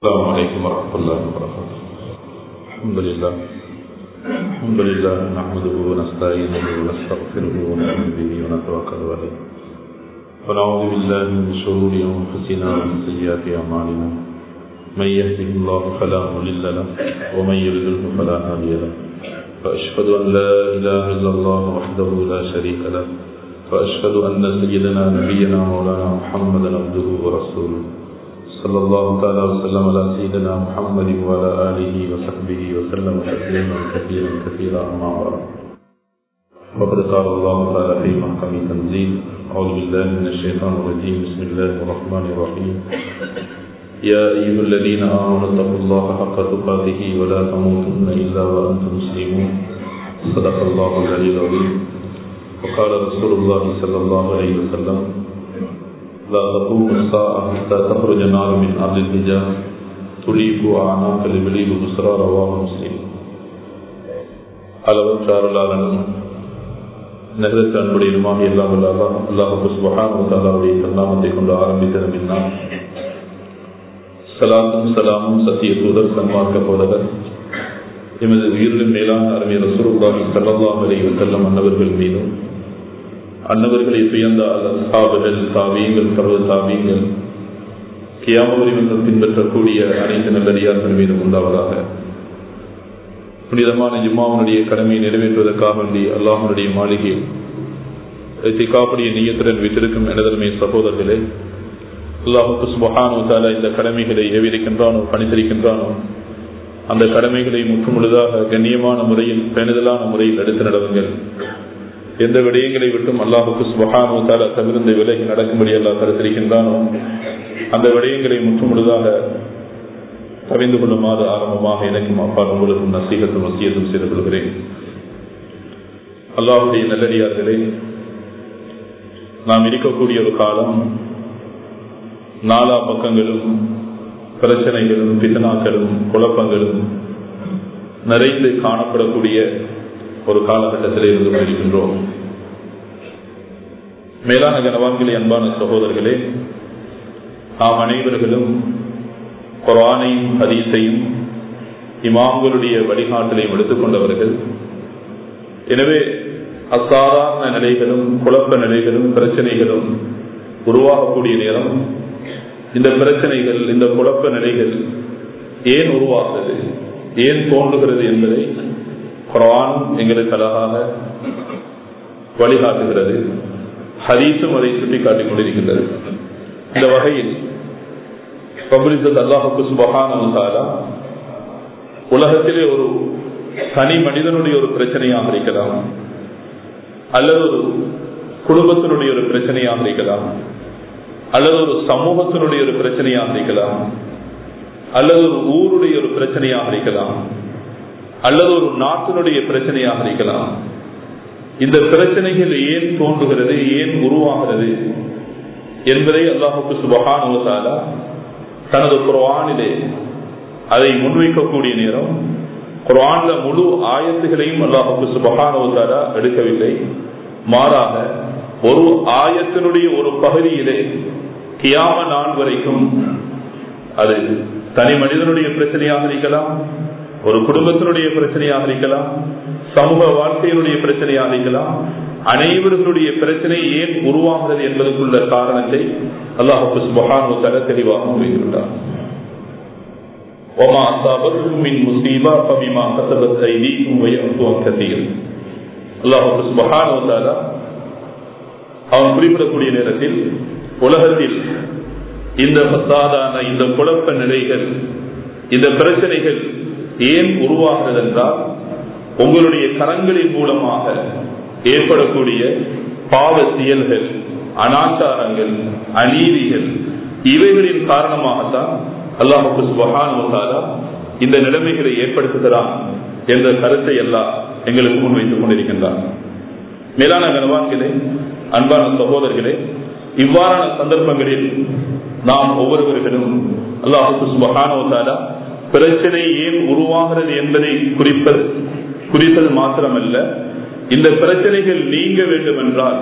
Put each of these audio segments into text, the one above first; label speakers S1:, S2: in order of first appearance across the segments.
S1: السلام عليكم ورحمة الله وبركاته الحمد لله الحمد لله نحمده ونستعينه ونستغفره ونؤمن به ونتوكل عليه ونعوذ بالله من شرور أنفسنا ومن سيئات أعمالنا من يهده الله فلا مضل له ومن يضلله فلا هادي له وأشهد أن لا إله إلا الله وحده لا شريك له وأشهد أن سيدنا نبينا مولانا محمدا عبده ورسوله صلى الله تعالى وسلم على سيدنا محمد وعلى آله وصحبه وسلم تسليما كثيرا كثيرا أما بعد وقد قال الله تعالى في محكم تنزيل أعوذ بالله من الشيطان الرجيم بسم الله الرحمن الرحيم يا أيها الذين آمنوا اتقوا الله حق تقاته ولا تموتن إلا وأنتم مسلمون صدق الله العلي العظيم وقال رسول الله صلى الله عليه وسلم لا تقوم الساعة حتى تخرج نار من أرض الحجاز تليق أعناق الإبليل بسرى رواه مسلم அளவற்ற அருளாளனும் நகரத்து அன்புடையனுமாக எல்லாம் அல்லாஹ் அல்லாஹு சுபஹான் தாலாவுடைய சல்லாமத்தை கொண்டு ஆரம்பித்தது பின்னால் சலாத்தும் சலாமும் சத்திய தூதர் சன்மார்க்க போதகர் எமது உயிரிலும் மேலான அருமை ரசூருல்லாஹி ஸல்லல்லாஹு அலைஹி வஸல்லம் அன்னவர்கள் மீதும் அன்னவர்களை துயர்ந்த சாபுகள் சாவியங்கள் சர்வ சாவியங்கள் கியாமவரிமன்றம் பின்பற்றக்கூடிய அனைத்து நல்லடியார்கள் மீதும் உண்டாவதாக புனிதமான ஜிம்மாவனுடைய கடமையை நிறைவேற்றுவதற்காக வேண்டி அல்லாஹனுடைய மாளிகையில் திகாப்புடைய நீயத்துடன் விட்டிருக்கும் எனதருமை சகோதரர்களே அல்லாஹுக்கு சுபஹானோ தாலா இந்த கடமைகளை ஏவிருக்கின்றானோ பணித்திருக்கின்றானோ அந்த கடமைகளை முற்றுமுழுதாக கண்ணியமான முறையில் பேணுதலான முறையில் எடுத்து நடவுங்கள் எந்த விடயங்களை விட்டும் அல்லாஹுக்கு சுபஹானோ தாலா தவிர்ந்த விலகி நடக்கும்படி அல்லாஹ் கருத்திருக்கின்றானோ அந்த விடயங்களை முற்றுமுழுதாக கவிந்து கொள்ளுமாறு ஆரம்பமாக எனக்கும் அப்பால் உங்களுக்கும் நசீகத்தும் வசியத்தும் செய்து கொள்கிறேன் அல்லாஹுடைய நல்லடியார்களே நாம் இருக்கக்கூடிய ஒரு காலம் நாலா பக்கங்களும் பிரச்சனைகளும் பித்தனாக்களும் குழப்பங்களும் நிறைந்து காணப்படக்கூடிய ஒரு காலகட்டத்திலே இருந்து கொண்டிருக்கின்றோம் மேலான கனவான்களே அன்பான சகோதரர்களே நாம் அனைவர்களும் குரானையும் ஹதீஸையும் இமாம்களுடைய வழிகாட்டலையும் எடுத்துக்கொண்டவர்கள் எனவே அசாதாரண நிலைகளும் குழப்ப நிலைகளும் பிரச்சனைகளும் உருவாகக்கூடிய நேரம் இந்த பிரச்சனைகள் இந்த குழப்ப நிலைகள் ஏன் உருவாகிறது ஏன் தோன்றுகிறது என்பதை குரான் எங்களுக்கு அழகாக வழிகாட்டுகிறது ஹரீஸும் அதை சுட்டிக்காட்டிக் கொண்டிருக்கின்றது இந்த வகையில் பபுலிசத் அல்லாஹுக்கு சுபகான உலகத்திலே ஒரு தனி மனிதனுடைய ஒரு பிரச்சனையாக இருக்கலாம் அல்லது ஒரு குடும்பத்தினுடைய ஒரு பிரச்சனையாக இருக்கலாம் அல்லது ஒரு சமூகத்தினுடைய ஒரு பிரச்சனையாக இருக்கலாம் அல்லது ஒரு ஊருடைய ஒரு பிரச்சனையாக இருக்கலாம் அல்லது ஒரு நாட்டினுடைய பிரச்சனையாக இருக்கலாம் இந்த பிரச்சனைகள் ஏன் தோன்றுகிறது ஏன் உருவாகிறது என்பதை அல்லாஹுக்கு சுபகானுவத்தாலா தனது குர்வானிலே அதை முன்வைக்கக்கூடிய நேரம் குர்வான்ல முழு ஆயத்துகளையும் அல்லாஹுக்கு சுபகானுவத்தாலா எடுக்கவில்லை மாறாக ஒரு ஆயத்தினுடைய ஒரு பகுதியிலே கியாம நாள் வரைக்கும் அது தனி மனிதனுடைய பிரச்சனையாக இருக்கலாம் ஒரு குடும்பத்தினுடைய பிரச்சனையாக இருக்கலாம் சமூக வாழ்க்கையினுடைய பிரச்சனையாக இருக்கலாம் அனைவர்களுடைய பிரச்சனை ஏன் உருவாகிறது என்பதற்குள்ள காரணத்தை அல்லாஹு சுபஹானு தர தெளிவாக கூறுகின்றார் وما أصابتكم من مصيبة فبما كسبت أيديكم ويعفو عن كثير அல்லாஹ் சுபஹானு தஆலா அவன் குறிப்பிடக்கூடிய நேரத்தில் உலகத்தில் இந்த பசாதான இந்த குழப்ப நிலைகள் இந்த பிரச்சனைகள் ஏன் உருவாகிறது என்றால் உங்களுடைய கரங்களின் மூலமாக ஏற்படக்கூடிய பாவ செயல்கள் அனாச்சாரங்கள் அநீதிகள் இவைகளின் காரணமாகத்தான் அல்லாஹுக்கு சுபகானுவத்தாலா இந்த நிலைமைகளை ஏற்படுத்துகிறான் என்ற கருத்தை எல்லாம் எங்களுக்கு முன்வைத்துக் கொண்டிருக்கின்றான் மேலான கனவான்களே அன்பான சகோதரர்களே இவ்வாறான சந்தர்ப்பங்களில் நாம் ஒவ்வொருவர்களும் அல்லாஹுக்கு சுபகானுவத்தாலா பிரச்சனை ஏன் உருவாகிறது என்பதை குறிப்பது குறிப்பது மாத்திரமல்ல இந்த பிரச்சனைகள் நீங்க வேண்டும் என்றால்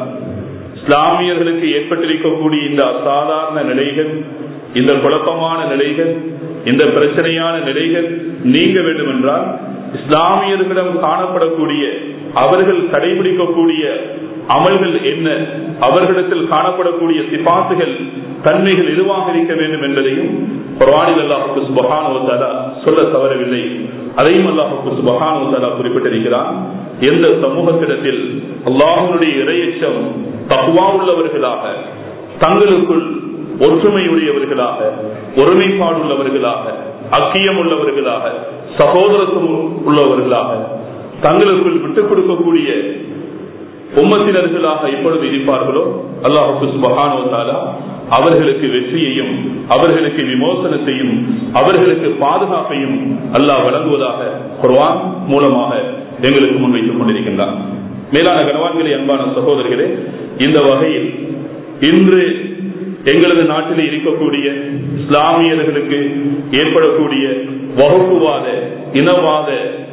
S1: இஸ்லாமியர்களுக்கு ஏற்பட்டிருக்கக்கூடிய இந்த அசாதாரண நிலைகள் இந்த குழப்பமான நிலைகள் இந்த பிரச்சனையான நிலைகள் நீங்க வேண்டும் என்றால் இஸ்லாமியர்களிடம் காணப்படக்கூடிய அவர்கள் கடைபிடிக்கக்கூடிய அமல்கள் என்ன அவர்களிடத்தில் காணப்படக்கூடிய சிபாசுகள் தன்மைகள் எதுவாக இருக்க வேண்டும் என்பதையும் குர்ஆனில் அல்லாஹ் சுபஹானஹு வ தஆலா சொல்ல தவறவில்லை அதையும் அல்லாஹ் சுபஹானஹு வ தஆலா குறிப்பிட்டிருக்கிறான் எந்த சமூகத்திடத்தில் அல்லாஹ்வுடைய இறையச்சம் தக்வா உள்ளவர்களாக தங்களுக்குள் ஒற்றுமையுடையவர்களாக ஒருமைப்பாடுள்ளவர்களாக அக்கியம் உள்ளவர்களாக சகோதரத்துவம் உள்ளவர்களாக தங்களுக்குள் விட்டுக் கொடுக்கக்கூடிய உம்மத்தினர்களாக எப்பொழுது இருப்பார்களோ அல்லாஹு சுபஹானோதாலா அவர்களுக்கு வெற்றியையும் அவர்களுக்கு விமோசனத்தையும் அவர்களுக்கு பாதுகாப்பையும் அல்லாஹ் வழங்குவதாக குர்வான் மூலமாக எங்களுக்கு முன்வைத்துக் கொண்டிருக்கின்றார் மேலான கனவான்களே அன்பான சகோதரர்களே இந்த வகையில் இன்று எங்களது நாட்டில் இருக்கக்கூடிய இஸ்லாமியர்களுக்கு ஏற்படக்கூடிய வகுப்புவாத இனவாத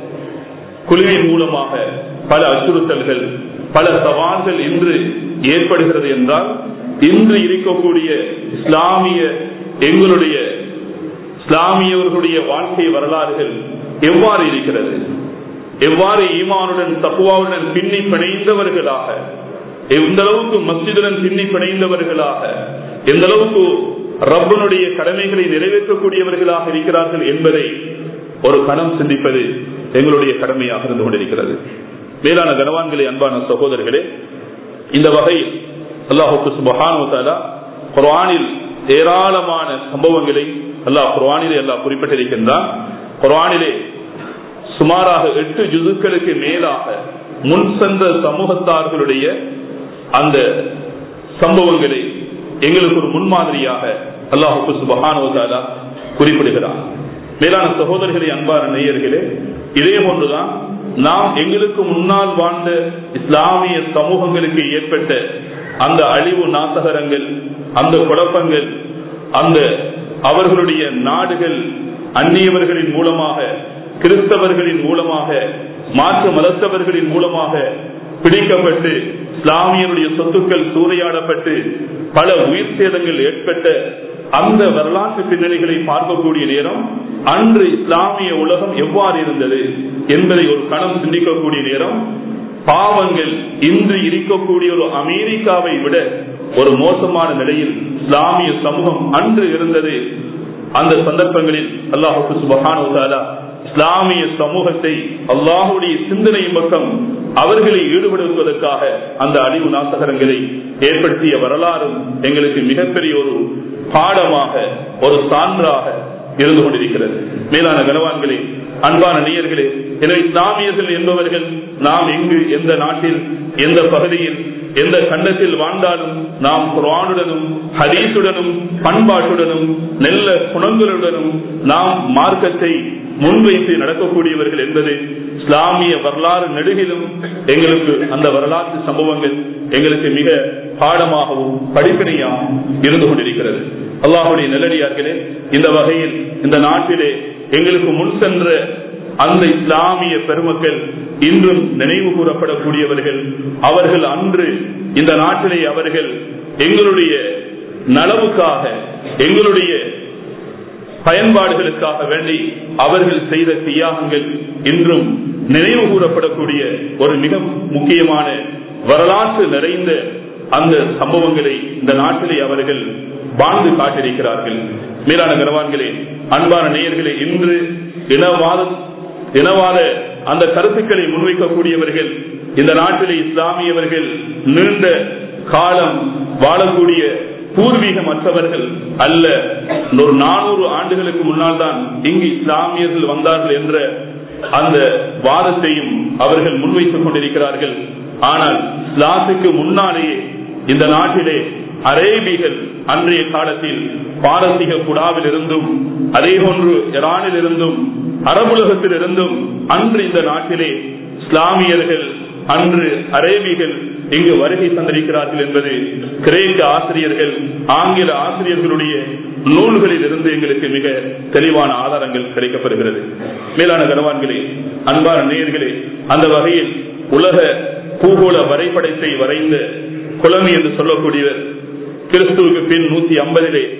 S1: குழுவின் மூலமாக பல அச்சுறுத்தல்கள் பல சவால்கள் இன்று ஏற்படுகிறது என்றால் இன்று இருக்கக்கூடிய இஸ்லாமிய எங்களுடைய இஸ்லாமியவர்களுடைய வாழ்க்கை வரலாறுகள் எவ்வாறு இருக்கிறது எவ்வாறு ஈமானுடன் தப்புவாவுடன் பின்னி பிணைந்தவர்களாக எந்த அளவுக்கு மஸ்ஜிதுடன் பின்னி பிணைந்தவர்களாக எந்த அளவுக்கு ரப்பனுடைய கடமைகளை நிறைவேற்றக்கூடியவர்களாக இருக்கிறார்கள் என்பதை ஒரு கணம் சிந்திப்பது எங்களுடைய கடமையாக இருந்து கொண்டிருக்கிறது மேலான கனவான்களே அன்பான சகோதரர்களே இந்த வகையில் அல்லாஹுக்கு சுபஹானுவத்தாலா குர்ஆனில் ஏராளமான சம்பவங்களை அல்லாஹ் குர்ஆனிலே அல்லாஹ் குறிப்பிட்டிருக்கின்றான் குர்ஆனிலே சுமாராக எட்டு ஜுதுக்களுக்கு மேலாக முன் சென்ற சமூகத்தார்களுடைய அந்த சம்பவங்களை எங்களுக்கு ஒரு முன்மாதிரியாக அல்லாஹுக்கு சுபஹானுவத்தாலா குறிப்பிடுகிறான் மேலான சகோதரர்களே அன்பான நேயர்களே இதே போன்றுதான் நாம் எங்களுக்கு முன்னால் வாழ்ந்த இஸ்லாமிய சமூகங்களுக்கு ஏற்பட்ட அந்த அழிவு நாசகரங்கள் அந்த குழப்பங்கள் அந்த அவர்களுடைய நாடுகள் அந்நியவர்களின் மூலமாக கிறிஸ்தவர்களின் மூலமாக மாற்று மதத்தவர்களின் மூலமாக பிடிக்கப்பட்டு இஸ்லாமியருடைய சொத்துக்கள் சூறையாடப்பட்டு பல உயிர் சேதங்கள் ஏற்பட்ட அந்த வரலாற்று பின்னணிகளை பார்க்கக்கூடிய நேரம் அன்று இஸ்லாமிய உலகம் எவ்வாறு இருந்தது என்பதை ஒரு கணம் சிந்திக்கக்கூடிய நேரம் பாவங்கள் இன்று இருக்கக்கூடிய ஒரு அமெரிக்காவை விட ஒரு மோசமான நிலையில் இஸ்லாமிய சமூகம் அன்று இருந்தது அந்த சந்தர்ப்பங்களில் அல்லாஹு சுபஹானுதாலா இஸ்லாமிய சமூகத்தை அல்லாஹுடைய சிந்தனை பக்கம் அவர்களை ஈடுபடுவதற்காக அந்த அழிவு நாசகரங்களை ஏற்படுத்திய வரலாறும் எங்களுக்கு மிகப்பெரிய ஒரு பாடமாக ஒரு சான்றாக இருந்து கொண்டிருக்கிறது மேலான கனவான்களே அன்பான நேயர்களே எனவே இஸ்லாமியர்கள் என்பவர்கள் நாம் எங்கு எந்த நாட்டில் எந்த பகுதியில் எந்த கண்டத்தில் வாழ்ந்தாலும் நாம் குரானுடனும் ஹதீசுடனும் பண்பாட்டுடனும் நல்ல குணங்களுடனும் நாம் மார்க்கத்தை முன்வைத்து நடக்கக்கூடியவர்கள் என்பது இஸ்லாமிய வரலாறு நெடுகிலும் எங்களுக்கு அந்த வரலாற்று சம்பவங்கள் எங்களுக்கு மிக பாடமாகவும் படிப்பினையாகவும் இருந்து கொண்டிருக்கிறது அல்லாஹுடைய நிலடியார்களே இந்த வகையில் இந்த நாட்டிலே எங்களுக்கு முன் சென்ற அந்த இஸ்லாமிய பெருமக்கள் இன்றும் நினைவு கூறப்படக்கூடியவர்கள் அவர்கள் அன்று இந்த நாட்டிலே அவர்கள் எங்களுடைய நலவுக்காக எங்களுடைய பயன்பாடுகளுக்காக வேண்டி அவர்கள் செய்த தியாகங்கள் இன்றும் நினைவு கூறப்படக்கூடிய ஒரு மிக முக்கியமான வரலாற்று நிறைந்த அந்த சம்பவங்களை இந்த நாட்டிலே அவர்கள் வாழ்ந்து காட்டியிருக்கிறார்கள் மேலான கனவான்களே அன்பான நேயர்களே இன்று இனவாத இனவாத அந்த கருத்துக்களை முன்வைக்கக்கூடியவர்கள் இந்த நாட்டிலே இஸ்லாமியவர்கள் நீண்ட காலம் வாழக்கூடிய பூர்வீகமற்றவர்கள் அல்ல ஒரு நானூறு ஆண்டுகளுக்கு முன்னால் தான் இங்கு இஸ்லாமியர்கள் வந்தார்கள் என்ற அந்த வாதத்தையும் அவர்கள் முன்வைத்துக் கொண்டிருக்கிறார்கள் ஆனால் இஸ்லாத்துக்கு முன்னாலேயே இந்த நாட்டிலே அரேபிகள் அன்றைய காலத்தில் பாரசீக குடாவில் இருந்தும் அதே போன்று ஈரானில் இருந்தும் அரபுலகத்தில் இருந்தும் அன்று இந்த நாட்டிலே இஸ்லாமியர்கள் அன்று அரேபிகள் இங்கு வருகை தந்திருக்கிறார்கள் என்பது கிரேக்க ஆசிரியர்கள் ஆங்கில ஆசிரியர்களுடைய நூல்களில் இருந்து எங்களுக்கு மிக தெளிவான ஆதாரங்கள் கிடைக்கப்படுகிறது மேலான கனவான்களே அன்பான நேயர்களே அந்த வகையில் உலக பூகோள வரைபடத்தை வரைந்த குழமை என்று சொல்லக்கூடியவர் கிறிஸ்துவுக்கு பின் நூத்தி ஐம்பதிலே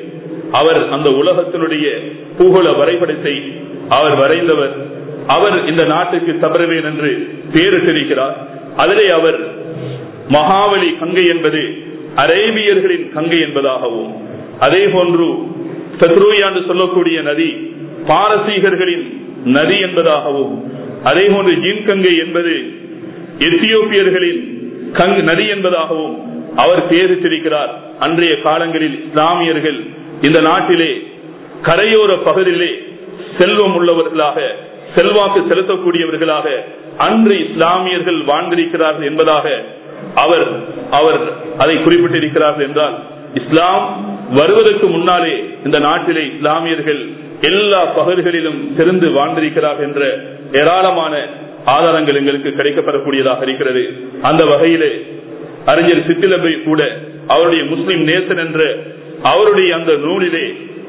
S1: அவர் அந்த உலகத்தினுடைய பூகோள வரைபடத்தை அவர் வரைந்தவர் அவர் இந்த நாட்டுக்கு தவறுவேன் என்று பேரிட்டிருக்கிறார் அதிலே அவர் மகாவலி கங்கை என்பது அரேபியர்களின் கங்கை என்பதாகவும் அதே போன்று சத்ரூயா என்று சொல்லக்கூடிய நதி பாரசீகர்களின் நதி என்பதாகவும் அதே போன்று ஜின் கங்கை என்பது எத்தியோப்பியர்களின் கங் நதி என்பதாகவும் அவர் பேரிட்டிருக்கிறார் அன்றைய காலங்களில் இஸ்லாமியர்கள் இந்த நாட்டிலே கரையோர பகுதியிலே செல்வம் உள்ளவர்களாக செல்வாக்கு செலுத்தக்கூடியவர்களாக அன்று இஸ்லாமியர்கள் வாழ்ந்திருக்கிறார்கள் என்பதாக அவர் அவர் அதை குறிப்பிட்டிருக்கிறார்கள் என்றால் இஸ்லாம் வருவதற்கு முன்னாலே இந்த நாட்டிலே இஸ்லாமியர்கள் எல்லா பகுதிகளிலும் சிறந்து வாழ்ந்திருக்கிறார்கள் என்ற ஏராளமான ஆதாரங்கள் எங்களுக்கு கிடைக்கப்படக்கூடியதாக இருக்கிறது அந்த வகையிலே அறிஞர் சித்திலபை கூட அவருடைய முஸ்லிம் நேசன் என்ற அவருடைய அந்த நூலிலே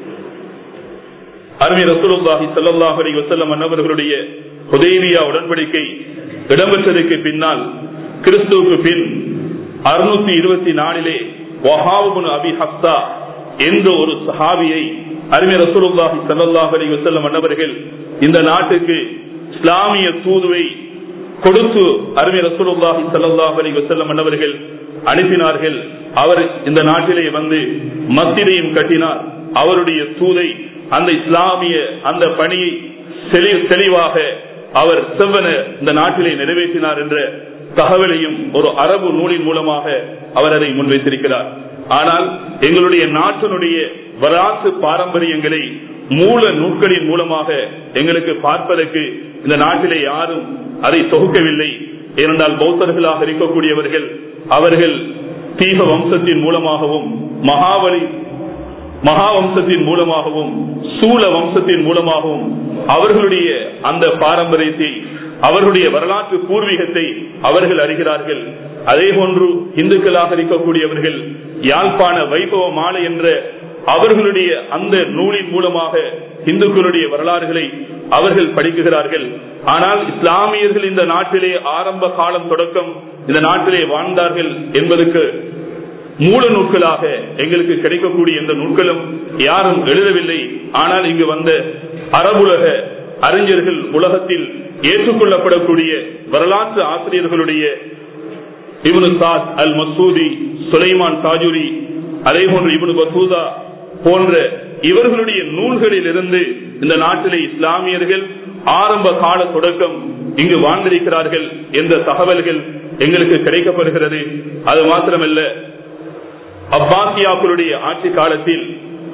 S1: அருமை ரசூலுல்லாஹி ஸல்லல்லாஹு அலைஹி வஸல்லம் அன்னவர்களுடைய ஹுதைபியா உடன்படிக்கை இடம்பெற்றதற்கு பின்னால் கிறிஸ்துவுக்கு பின் அறுநூத்தி இருபத்தி நாலிலே வஹாபுன் அபி ஹப்தா என்ற ஒரு சஹாபியை அருமை ரசூலுல்லாஹி ஸல்லல்லாஹு அலைஹி வஸல்லம் அன்னவர்கள் இந்த நாட்டுக்கு இஸ்லாமிய தூதுவை கொடுத்து அருமை ரசூலுல்லாஹி ஸல்லல்லாஹு அலைஹி வஸல்லம் அன்னவர்கள் அனுப்பினார்கள் அவர் இந்த நாட்டிலே வந்து மத்திரையும் கட்டினார் அவருடைய தூதை அந்த இஸ்லாமிய அந்த பணியை தெளிவாக அவர் செவ்வன இந்த நாட்டிலே நிறைவேற்றினார் என்ற தகவலையும் ஒரு அரபு நூலின் மூலமாக அவர் அதை முன்வைத்திருக்கிறார் ஆனால் எங்களுடைய நாட்டினுடைய வராசு பாரம்பரியங்களை மூல நூல்களின் மூலமாக எங்களுக்கு பார்ப்பதற்கு இந்த நாட்டிலே யாரும் அதை தொகுக்கவில்லை ஏனென்றால் பௌத்தர்களாக இருக்கக்கூடியவர்கள் அவர்கள் தீப வம்சத்தின் மூலமாகவும் மகாவலி மகா வம்சத்தின் மூலமாகவும் சூழ வம்சத்தின் மூலமாகவும் அவர்களுடைய அந்த பாரம்பரியத்தை அவர்களுடைய வரலாற்று பூர்வீகத்தை அவர்கள் அறிகிறார்கள் அதே போன்று இந்துக்களாக இருக்கக்கூடியவர்கள் யாழ்ப்பாண வைபவ மாலை என்ற அவர்களுடைய அந்த நூலின் மூலமாக இந்துக்களுடைய வரலாறுகளை அவர்கள் படிக்குகிறார்கள் ஆனால் இஸ்லாமியர்கள் இந்த நாட்டிலே ஆரம்ப காலம் தொடக்கம் இந்த நாட்டிலே வாழ்ந்தார்கள் என்பதற்கு மூல நூல்களாக எங்களுக்கு கிடைக்கக்கூடிய எந்த நூல்களும் யாரும் எழுதவில்லை ஆனால் இங்கு வந்த அரபுலக அறிஞர்கள் உலகத்தில் ஏற்றுக்கொள்ளப்படக்கூடிய வரலாற்று ஆசிரியர்களுடைய இவனு சாத் அல் மசூதி சுலைமான் தாஜூரி அதே போன்று இவனு பசூதா போன்ற இவர்களுடைய நூல்களில் இருந்து இந்த நாட்டிலே இஸ்லாமியர்கள் ஆரம்ப கால தொடக்கம் இங்கு வாழ்ந்திருக்கிறார்கள் என்ற தகவல்கள் எங்களுக்கு கிடைக்கப்படுகிறது அது மாத்திரமல்ல அப்பாசியாக்களுடைய ஆட்சி காலத்தில்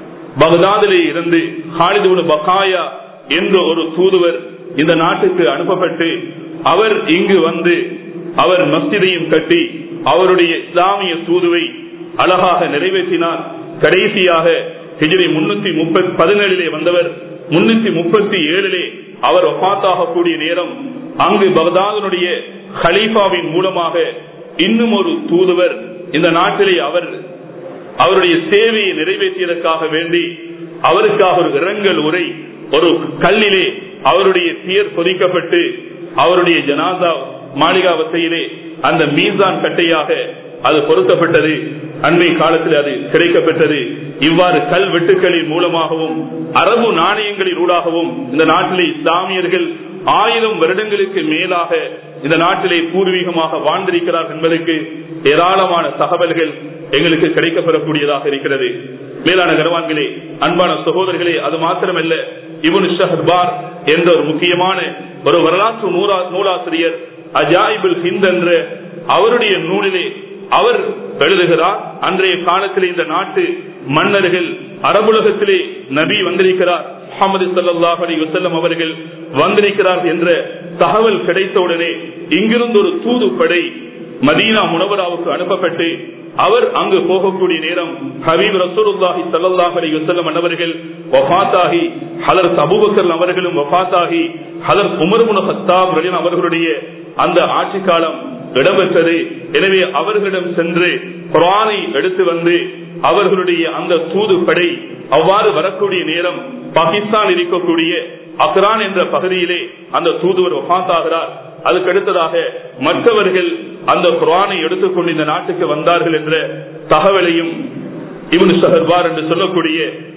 S1: பகதாதிலே இருந்து ஹாலிதுபுன் பகாயா என்ற ஒரு தூதுவர் இந்த நாட்டுக்கு அனுப்பப்பட்டு அவர் இங்கு வந்து அவர் மஸ்ஜிதையும் கட்டி அவருடைய இஸ்லாமிய தூதுவை அழகாக நிறைவேற்றினார் கடைசியாக ஹிஜிரி முன்னூத்தி முப்பத்தி பதினேழிலே வந்தவர் முன்னூத்தி முப்பத்தி ஏழிலே அவர் ஒப்பாத்தாகக்கூடிய நேரம் அங்கு பகதாதனுடைய ஹலீஃபாவின் மூலமாக இன்னும் ஒரு தூதுவர் இந்த நாட்டிலே அவர் அவருடைய சேவையை நிறைவேற்றியதற்காக வேண்டி அவருக்காக ஒரு இரங்கல் உரை ஒரு கல்லிலே அவருடைய தீர் பொதிக்கப்பட்டு அவருடைய ஜனாதா மாளிகாவத்தையிலே அந்த மீசான் கட்டையாக அது பொருத்தப்பட்டது அண்மை காலத்தில் அது கிடைக்கப்பட்டது இவ்வாறு கல் வெட்டுக்களின் மூலமாகவும் அரபு நாணயங்களின் ஊடாகவும் இந்த நாட்டிலே இஸ்லாமியர்கள் ஆயிரம் வருடங்களுக்கு மேலாக இந்த நாட்டிலே பூர்வீகமாக வாழ்ந்திருக்கிறார் என்பதற்கு ஏராளமான தகவல்கள் எங்களுக்கு கிடைக்கப்பெறக்கூடியதாக இருக்கிறது மேலான கர்வான்களே அன்பான சகோதரர்களே அது மாத்திரமல்ல இவனு ஷஹர்பார் என்ற ஒரு முக்கியமான ஒரு வரலாற்று நூலா நூலாசிரியர் அஜாயிபுல் ஹிந்த் என்ற அவருடைய நூலிலே அவர் எழுதுகிறார் அன்றைய காலத்தில் இந்த நாட்டு மன்னர்கள் அரபுலகத்திலே நபி வந்திருக்கிறார் முகமது சல்லாஹ் அலி வசல்லம் அவர்கள் வந்திருக்கிறார் என்ற தகவல் கிடைத்தவுடனே இங்கிருந்து ஒரு தூதுப்படை மதீனா முனவராவுக்கு அனுப்பப்பட்டு அவர் அங்கு போகக்கூடிய நேரம் ஹபீப் ரசூலுல்லாஹி ஸல்லல்லாஹு அலைஹி வஸல்லம் அவர்கள் வஃபாத்தாகி ஹலரத் அபூபக்கர் அவர்களும் வஃபாத்தாகி ஹலரத் உமர் இப்னு கத்தாப் ரலியல்லாஹு அவர்களுடைய அந்த ஆட்சி காலம் இடம்பெற்றது எனவே அவர்களிடம் சென்று குரானை எடுத்து வந்து அவர்களுடைய அந்த தூது படை அவ்வாறு வரக்கூடிய நேரம் பாகிஸ்தான் இருக்கக்கூடிய அக்ரான் என்ற பகுதியிலே அந்த தூதுவர் ஒஃபாத்தாகிறார் அதுக்கு அடுத்ததாக மற்றவர்கள் அந்த குரானை எடுத்துக்கொண்டு இந்த நாட்டுக்கு வந்தார்கள் என்ற தகவலையும் இவனு சஹர்வார் என்று சொல்லக்கூடிய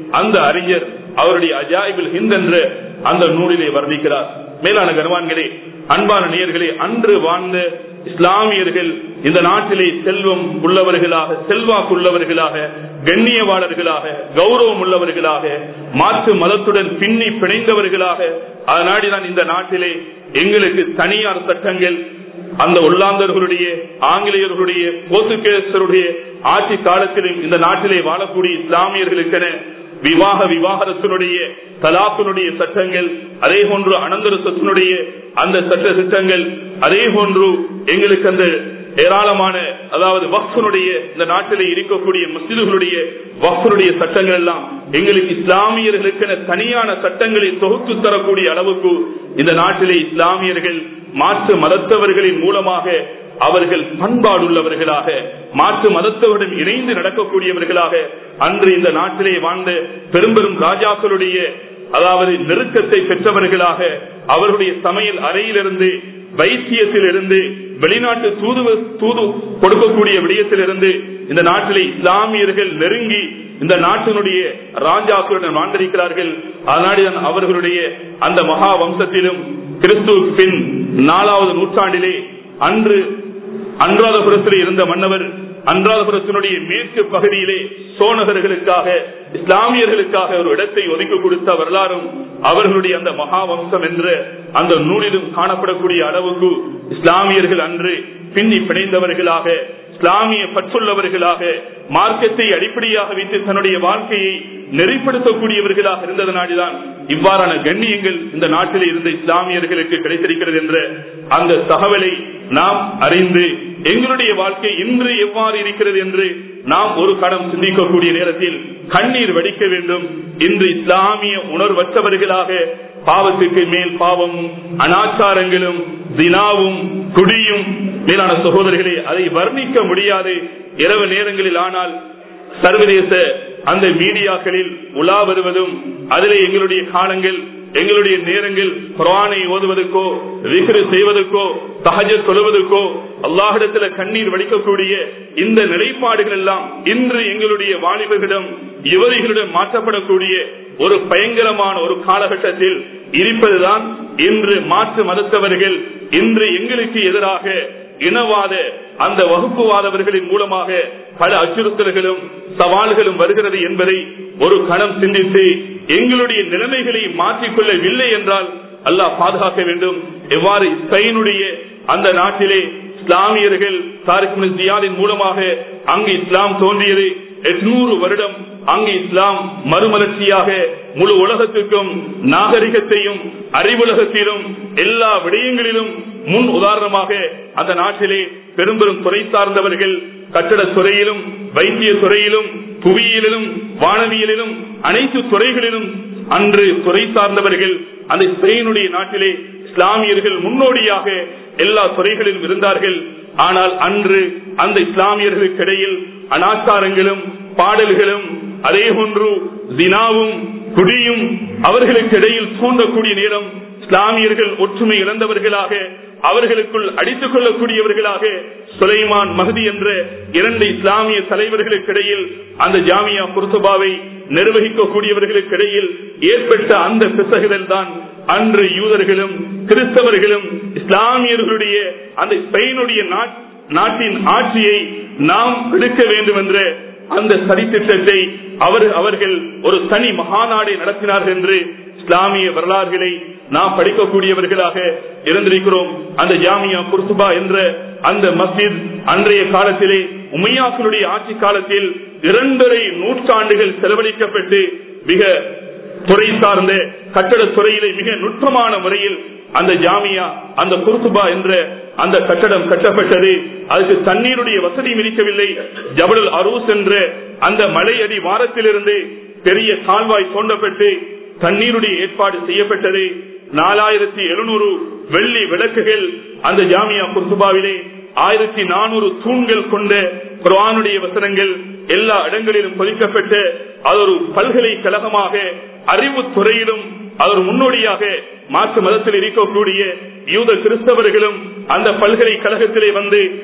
S1: அந்த அறிஞர் அவருடைய அஜாயிபில் ஹிந்த் என்ற அந்த நூலிலே வர்ணிக்கிறார் மேலான கர்வான்களே அன்பான நேயர்களே அன்று வாழ்ந்த இஸ்லாமியர்கள் இந்த நாட்டிலே செல்வம் உள்ளவர்களாக செல்வாக்குள்ளவர்களாக கண்ணியவாளர்களாக கௌரவம் உள்ளவர்களாக மாற்று மதத்துடன் பின்னி பிணைந்தவர்களாக அதனாடிதான் இந்த நாட்டிலே எங்களுக்கு தனியார் சட்டங்கள் அந்த உள்ளாந்தர்களுடைய ஆங்கிலேயர்களுடைய போர்த்துகேசருடைய ஆட்சி காலத்திலும் இந்த நாட்டிலே வாழக்கூடிய இஸ்லாமியர்களுக்கென விவாக விவாகரத்தினுடைய தலாப்பினுடைய சட்டங்கள் அதே போன்று அனந்தர சொத்தினுடைய அந்த சட்ட திட்டங்கள் அதே போன்று எங்களுக்கு அந்த ஏராளமான அதாவது வக்ஃபனுடைய இந்த நாட்டிலே இருக்கக்கூடிய மசிதுகளுடைய வக்ஃபனுடைய சட்டங்கள் எல்லாம் எங்களுக்கு இஸ்லாமியர்களுக்கென தனியான சட்டங்களை தொகுத்து தரக்கூடிய அளவுக்கு இந்த நாட்டிலே இஸ்லாமியர்கள் மாற்று மதத்தவர்களின் மூலமாக அவர்கள் பண்பாடுள்ளவர்களாக மாற்று மதத்தவருடன் இணைந்து நடக்கக்கூடியவர்களாக அன்று இந்த நாட்டிலே வாழ்ந்த பெரும்பெரும் ராஜாக்களுடைய அதாவது நெருக்கத்தை பெற்றவர்களாக அவர்களுடைய சமையல் அறையிலிருந்து வைத்தியத்தில் இருந்து வெளிநாட்டு தூது தூது கொடுக்கக்கூடிய விடயத்திலிருந்து இந்த நாட்டிலே இஸ்லாமியர்கள் நெருங்கி இந்த நாட்டினுடைய ராஜாக்களுடன் வாழ்ந்திருக்கிறார்கள் அதனால்தான் அவர்களுடைய அந்த மகா வம்சத்திலும் கிறிஸ்து பின் நாலாவது நூற்றாண்டிலே அன்று அன்றாதபுரத்தில் இருந்த மன்னவர் அன்றாதபுரத்தினுடைய மேற்கு பகுதியிலே சோனகர்களுக்காக இஸ்லாமியர்களுக்காக ஒரு இடத்தை ஒதுக்கி கொடுத்த வரலாறும் அவர்களுடைய அந்த மகாவம்சம் என்ற அந்த நூலிலும் காணப்படக்கூடிய அளவுக்கு இஸ்லாமியர்கள் அன்று பின்னி பிணைந்தவர்களாக இஸ்லாமிய பற்றுள்ளவர்களாக மார்க்கத்தை அடிப்படையாக வைத்து தன்னுடைய வாழ்க்கையை நெறிப்படுத்தக்கூடியவர்களாக இருந்ததனால்தான் இவ்வாறான கண்ணியங்கள் இந்த நாட்டில் இருந்த இஸ்லாமியர்களுக்கு கிடைத்திருக்கிறது என்ற அந்த தகவலை நாம் அறிந்து எங்களுடைய வாழ்க்கை இன்று எவ்வாறு இருக்கிறது என்று நாம் ஒரு கணம் சிந்திக்கக்கூடிய நேரத்தில் கண்ணீர் வடிக்க வேண்டும் இன்று இஸ்லாமிய உணர்வற்றவர்களாக பாவத்துக்கு மேல் பாவம் அனாச்சாரங்களும் தினாவும் குடியும் மேலான சகோதரர்களே அதை வர்ணிக்க முடியாது இரவு நேரங்களில் ஆனால் சர்வதேச அந்த மீடியாக்களில் உலா வருவதும் அதிலே எங்களுடைய காலங்கள் எங்களுடைய நேரங்கள் குரானை ஓதுவதற்கோ விக்ரு செய்வதற்கோ தகஜ தொழுவதற்கோ அல்லாஹிடத்துல கண்ணீர் வடிக்கக்கூடிய இந்த நிலைப்பாடுகள் எல்லாம் இன்று எங்களுடைய வாலிபர்களிடம் யுவதிகளிடம் மாற்றப்படக்கூடிய ஒரு பயங்கரமான ஒரு காலகட்டத்தில் இருப்பதுதான் இன்று மாற்று மதத்தவர்கள் இன்று எங்களுக்கு எதிராக இனவாத அந்த வகுப்புவாதவர்களின் மூலமாக பல அச்சுறுத்தல்களும் சவால்களும் வருகிறது என்பதை ஒரு கணம் சிந்தித்து எங்களுடைய நிலைமைகளை மாற்றிக்கொள்ளவில்லை என்றால் அல்லாஹ் பாதுகாக்க வேண்டும் எவ்வாறு ஸ்பெயினுடைய அந்த நாட்டிலே இஸ்லாமியர்கள் தாரிக் ஜியாதின் மூலமாக அங்கு இஸ்லாம் தோன்றியது எட்நூறு வருடம் அங்கு இஸ்லாம் மறுமலர்ச்சியாக முழு உலகத்துக்கும் நாகரிகத்தையும் அறிவுலகத்திலும் எல்லா விடயங்களிலும் முன் உதாரணமாக அந்த நாட்டிலே பெரும்பெரும் துறை சார்ந்தவர்கள் கட்டட துறையிலும் வைத்திய துறையிலும் புவியியலிலும் வானவியலிலும் அனைத்து துறைகளிலும் அன்று துறை சார்ந்தவர்கள் அந்த ஸ்பெயினுடைய நாட்டிலே இஸ்லாமியர்கள் முன்னோடியாக எல்லா துறைகளிலும் இருந்தார்கள் ஆனால் அன்று அந்த இஸ்லாமியர்களுக்கு இடையில் அனாச்சாரங்களும் பாடல்களும் அதே போன்று தினாவும் குடியும் அவர்களுக்கு இடையில் தூண்டக்கூடிய நேரம் இஸ்லாமியர்கள் ஒற்றுமை இழந்தவர்களாக அவர்களுக்குள் அடித்துக் கொள்ளக்கூடியவர்களாக சுலைமான் மஹதி என்ற இரண்டு இஸ்லாமிய தலைவர்களுக்கு இடையில் அந்த ஜாமியா குர்துபாவை நிர்வகிக்கக்கூடியவர்களுக்கு இடையில் ஏற்பட்ட அந்த பிசகுதல் தான் அன்று யூதர்களும் கிறிஸ்தவர்களும் இஸ்லாமியர்களுடைய அந்த ஸ்பெயினுடைய நாட்டின் ஆட்சியை நாம் எடுக்க வேண்டும் என்ற அந்த சதித்திட்டத்தை அவர் அவர்கள் ஒரு தனி மகாநாடை நடத்தினார்கள் என்று இஸ்லாமிய வரலாறுகளை நாம் படிக்கக்கூடியவர்களாக இருந்திருக்கிறோம் அந்த ஜாமியா குர்சுபா என்ற அந்த மஸ்ஜித் அன்றைய காலத்திலே உமையாக்களுடைய ஆட்சி காலத்தில் இரண்டரை நூற்றாண்டுகள் செலவழிக்கப்பட்டு மிக துறை சார்ந்த கட்டட துறையிலே மிக நுட்பமான முறையில் அந்த ஜாமியா அந்த குர்துபா என்ற அந்த கட்டடம் கட்டப்பட்டது அதுக்கு தண்ணீருடைய வசதியும் இருக்கவில்லை ஜபடல் அரூஸ் என்ற அந்த மலையடி வாரத்திலிருந்து பெரிய கால்வாய் தோண்டப்பட்டு தண்ணீருடைய ஏற்பாடு செய்யப்பட்டது நாலாயிரத்தி எழுநூறு வெள்ளி விளக்குகள் அந்த ஜாமியா குர்துபாவிலே ஆயிரத்தி நானூறு தூண்கள் கொண்ட குர்வானுடைய வசனங்கள் எல்லா இடங்களிலும் பொதிக்கப்பட்ட அது ஒரு பல்கலைக்கழகமாக அறிவு துறையிலும் அது ஒரு முன்னோடியாக மாற்று மதத்தில் இருக்கக்கூடிய யூத கிறிஸ்தவர்களும் அந்த பல்கலைக்கழகத்திலே வந்து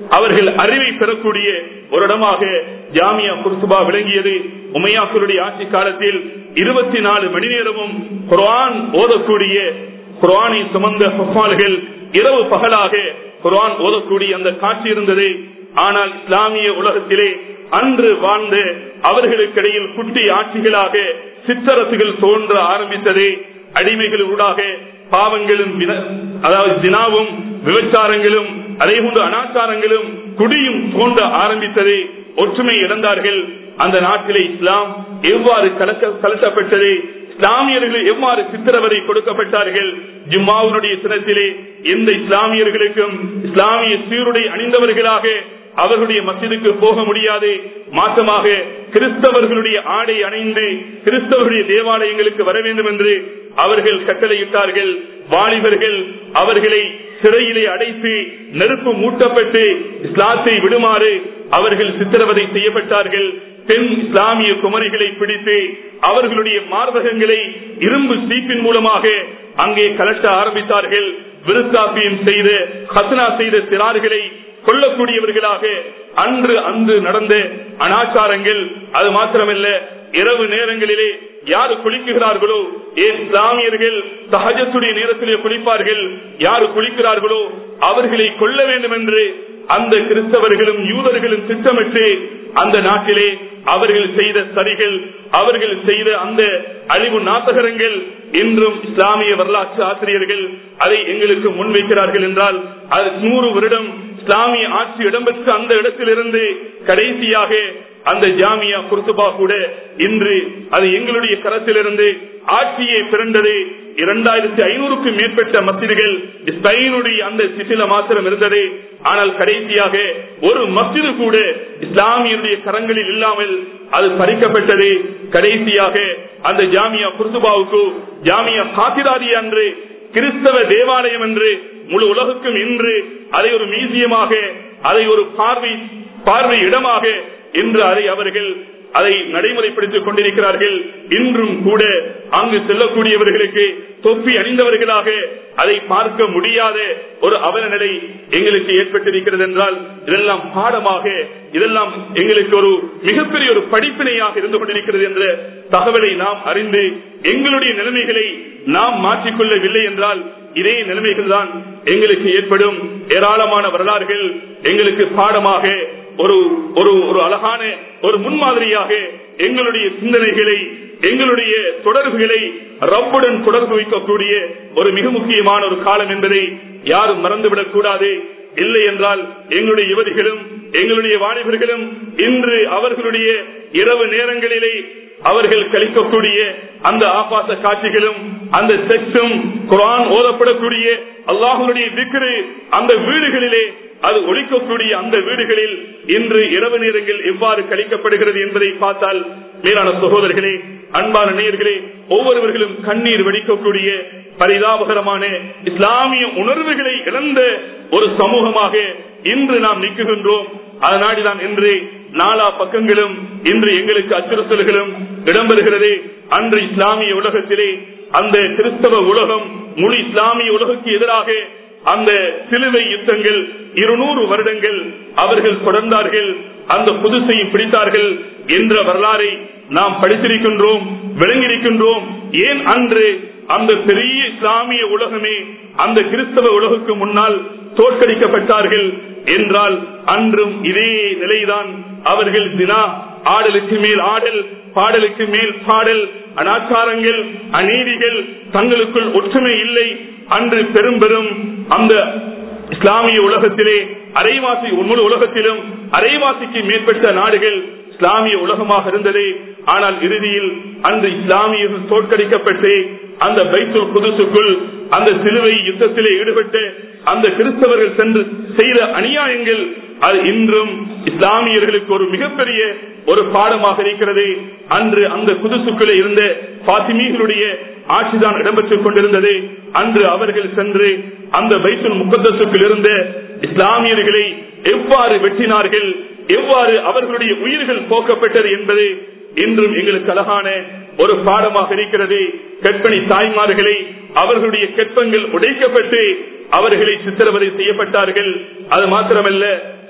S1: அவர்கள் அறிவை பெறக்கூடிய ஒரு இடமாக ஜாமியா குர்சுபா விளங்கியது உமையாக்களுடைய ஆட்சி காலத்தில் இருபத்தி நாலு மணி நேரமும் குர்ஆன் ஓதக்கூடிய குர்ஆனை சுமந்த ஹஃபால்கள் இரவு பகலாக குர்ஆன் ஓதக்கூடிய அந்த காட்சி இருந்தது ஆனால் இஸ்லாமிய உலகத்திலே அன்று வாழ்ந்த அவர்களுக்கிடையில் குட்டி ஆட்சிகளாக சித்தரசுகள் தோன்ற ஆரம்பித்தது அடிமைகள் ஊடாக பாவங்களும் வின- அதாவது தினாவும் விபச்சாரங்களும் அதே போன்று அனாச்சாரங்களும் குடியும் தோன்ற ஆரம்பித்தது ஒற்றுமை இழந்தார்கள் அந்த நாட்டிலே இஸ்லாம் எவ்வாறு கலக்க கலட்டப்பட்டது இஸ்லாமியர்கள் எவ்வாறு சித்திரவதை கொடுக்கப்பட்டார்கள் ஜும்மாவுடைய தினத்திலே எந்த இஸ்லாமியர்களுக்கும் இஸ்லாமிய சீருடை அணிந்தவர்களாக அவர்களுடைய மசிதுக்கு போக முடியாது மாற்றமாக கிறிஸ்தவர்களுடைய ஆடை அணிந்து கிறிஸ்தவர்களுடைய தேவாலயங்களுக்கு வர வேண்டும் என்று அவர்கள் கட்டளையிட்டார்கள் வாலிபர்கள் அவர்களை சிறையிலே அடைத்து நெருப்பு மூட்டப்பட்டு இஸ்லாத்தை விடுமாறு அவர்கள் சித்திரவதை செய்யப்பட்டார்கள் பெண் இஸ்லாமிய குமரிகளை பிடித்து அவர்களுடைய மார்பகங்களை இரும்பு சீப்பின் மூலமாக அங்கே கலட்ட ஆரம்பித்தார்கள் விருத்தாப்பியம் செய்த ஹசனா செய்த சிறார்களை கொல்லக்கூடியவர்களாக அன்று அன்று நடந்த அனாச்சாரங்கள் அது மாத்திரமல்ல இரவு நேரங்களிலே யாரு குளிக்குகிறார்களோ ஏன் இஸ்லாமியர்கள் சகஜத்துடைய நேரத்திலே குளிப்பார்கள் யாரு குளிக்கிறார்களோ அவர்களை கொல்ல வேண்டும் என்று அந்த கிறிஸ்தவர்களும் யூதர்களும் திட்டமிட்டு அந்த நாட்டிலே அவர்கள் செய்த சரிகள் அவர்கள் செய்த அந்த அழிவு நாசகரங்கள் இன்றும் இஸ்லாமிய வரலாற்று ஆசிரியர்கள் அதை எங்களுக்கு முன்வைக்கிறார்கள் என்றால் அது நூறு வருடம் இஸ்லாமிய ஆட்சி இடம்பெற்ற அந்த இடத்திலிருந்து கடைசியாக அந்த ஜாமியா குர்துபா கூட இன்று அது எங்களுடைய கரத்திலிருந்து ஆட்சியை பிறந்தது இரண்டாயிரத்தி ஐநூறுக்கும் மேற்பட்ட மசிதிகள் ஸ்பெயினுடைய அந்த சிசில மாத்திரம் இருந்தது ஆனால் கடைசியாக ஒரு மசிது கூட இஸ்லாமியருடைய கரங்களில் இல்லாமல் அது பறிக்கப்பட்டது கடைசியாக அந்த ஜாமியா குர்துபாவுக்கு ஜாமியா காத்திராதி அன்று கிறிஸ்தவ தேவாலயம் என்று முழு உலகுக்கும் இன்று அதை ஒரு மியூசியமாக அதை ஒரு பார்வை பார்வை இடமாக இன்று அதை அவர்கள் அதை நடைமுறைப்படுத்திக் கொண்டிருக்கிறார்கள் இன்றும் கூட அங்கு செல்லக்கூடியவர்களுக்கு தொப்பி அணிந்தவர்களாக அதை பார்க்க முடியாத ஒரு அவலநிலை எங்களுக்கு ஏற்பட்டிருக்கிறது என்றால் இதெல்லாம் பாடமாக இதெல்லாம் எங்களுக்கு ஒரு மிகப்பெரிய ஒரு படிப்பினையாக இருந்து கொண்டிருக்கிறது என்ற தகவலை நாம் அறிந்து எங்களுடைய நிலைமைகளை நாம் மாற்றிக்கொள்ளவில்லை என்றால் இதே நிலைமைகள் தான் எங்களுக்கு ஏற்படும் ஏராளமான வரலாறுகள் எங்களுக்கு பாடமாக ஒரு ஒரு ஒரு அழகான ஒரு முன்மாதிரியாக எங்களுடைய சிந்தனைகளை எங்களுடைய தொடர்புகளை ரப்புடன் தொடர்பு வைக்கக்கூடிய ஒரு மிக முக்கியமான ஒரு காலம் என்பதை யாரும் மறந்துவிடக் கூடாது இல்லை என்றால் எங்களுடைய யுவதிகளும் எங்களுடைய வாலிபர்களும் இன்று அவர்களுடைய இரவு நேரங்களிலே அவர்கள் கழிக்கக்கூடிய அந்த ஆபாச காட்சிகளும் அந்த செக்ஸும் குரான் ஓதப்படக்கூடிய அல்லாஹனுடைய திக்ரு அந்த வீடுகளிலே அது ஒழிக்கக்கூடிய அந்த வீடுகளில் இன்று இரவு நேரங்கள் எவ்வாறு கழிக்கப்படுகிறது என்பதை பார்த்தால் மேலான சகோதரர்களே அன்பான நேயர்களே ஒவ்வொருவர்களும் கண்ணீர் வெடிக்கக்கூடிய பரிதாபகரமான இஸ்லாமிய உணர்வுகளை இழந்த ஒரு சமூகமாக இன்று நாம் நிற்குகின்றோம் அதனாடிதான் இன்று நாலா பக்கங்களும் இன்று எங்களுக்கு அச்சுறுத்தல்களும் இடம்பெறுகிறது அன்று இஸ்லாமிய உலகத்திலே அந்த கிறிஸ்தவ உலகம் முழு இஸ்லாமிய உலகுக்கு எதிராக அந்த சிலுவை யுத்தங்கள் இருநூறு வருடங்கள் அவர்கள் தொடர்ந்தார்கள் அந்த புதுசையை பிடித்தார்கள் என்ற வரலாறை நாம் படித்திருக்கின்றோம் விளங்கியிருக்கின்றோம் ஏன் அன்று அந்த பெரிய இஸ்லாமிய உலகமே அந்த கிறிஸ்தவ உலகுக்கு முன்னால் தோற்கடிக்கப்பட்டார்கள் என்றால் அன்றும் இதே நிலைதான் அவர்கள் தினா ஆடலுக்கு மேல் ஆடல் பாடலுக்கு மேல் பாடல் அனாச்சாரங்கள் அநீதிகள் தங்களுக்குள் ஒற்றுமை இல்லை அன்று பெரும் பெரும் அந்த இஸ்லாமிய உலகத்திலே அரைவாசி முழு உலகத்திலும் அரைவாசிக்கு மேற்பட்ட நாடுகள் இஸ்லாமிய உலகமாக இருந்தது ஆனால் இறுதியில் அந்த இஸ்லாமியர்கள் தோற்கடிக்கப்பட்டு அந்த பைத்துல் புதுசுக்குள் அந்த சிலுவை யுத்தத்திலே ஈடுபட்டு அந்த கிறிஸ்தவர்கள் சென்று செய்த அநியாயங்கள் அது இன்றும் இஸ்லாமியர்களுக்கு ஒரு மிகப்பெரிய ஒரு பாடமாக இருக்கிறது அன்று அந்த குதுசுக்குள்ளே இருந்த பாத்திமீகளுடைய ஆட்சிதான் இடம்பெற்றுக் கொண்டிருந்தது அன்று அவர்கள் சென்று அந்த பைத்துல் முக்கத்தசுக்குள் இருந்த இஸ்லாமியர்களை எவ்வாறு வெட்டினார்கள் எவ்வாறு அவர்களுடைய உயிர்கள் போக்கப்பட்டது என்பது இன்றும் எங்களுக்கு அழகான ஒரு பாடமாக இருக்கிறது கற்பனை தாய்மார்களை அவர்களுடைய கற்பங்கள் உடைக்கப்பட்டு அவர்களை சித்திரவதை செய்யப்பட்டார்கள் அது மாத்திரமல்ல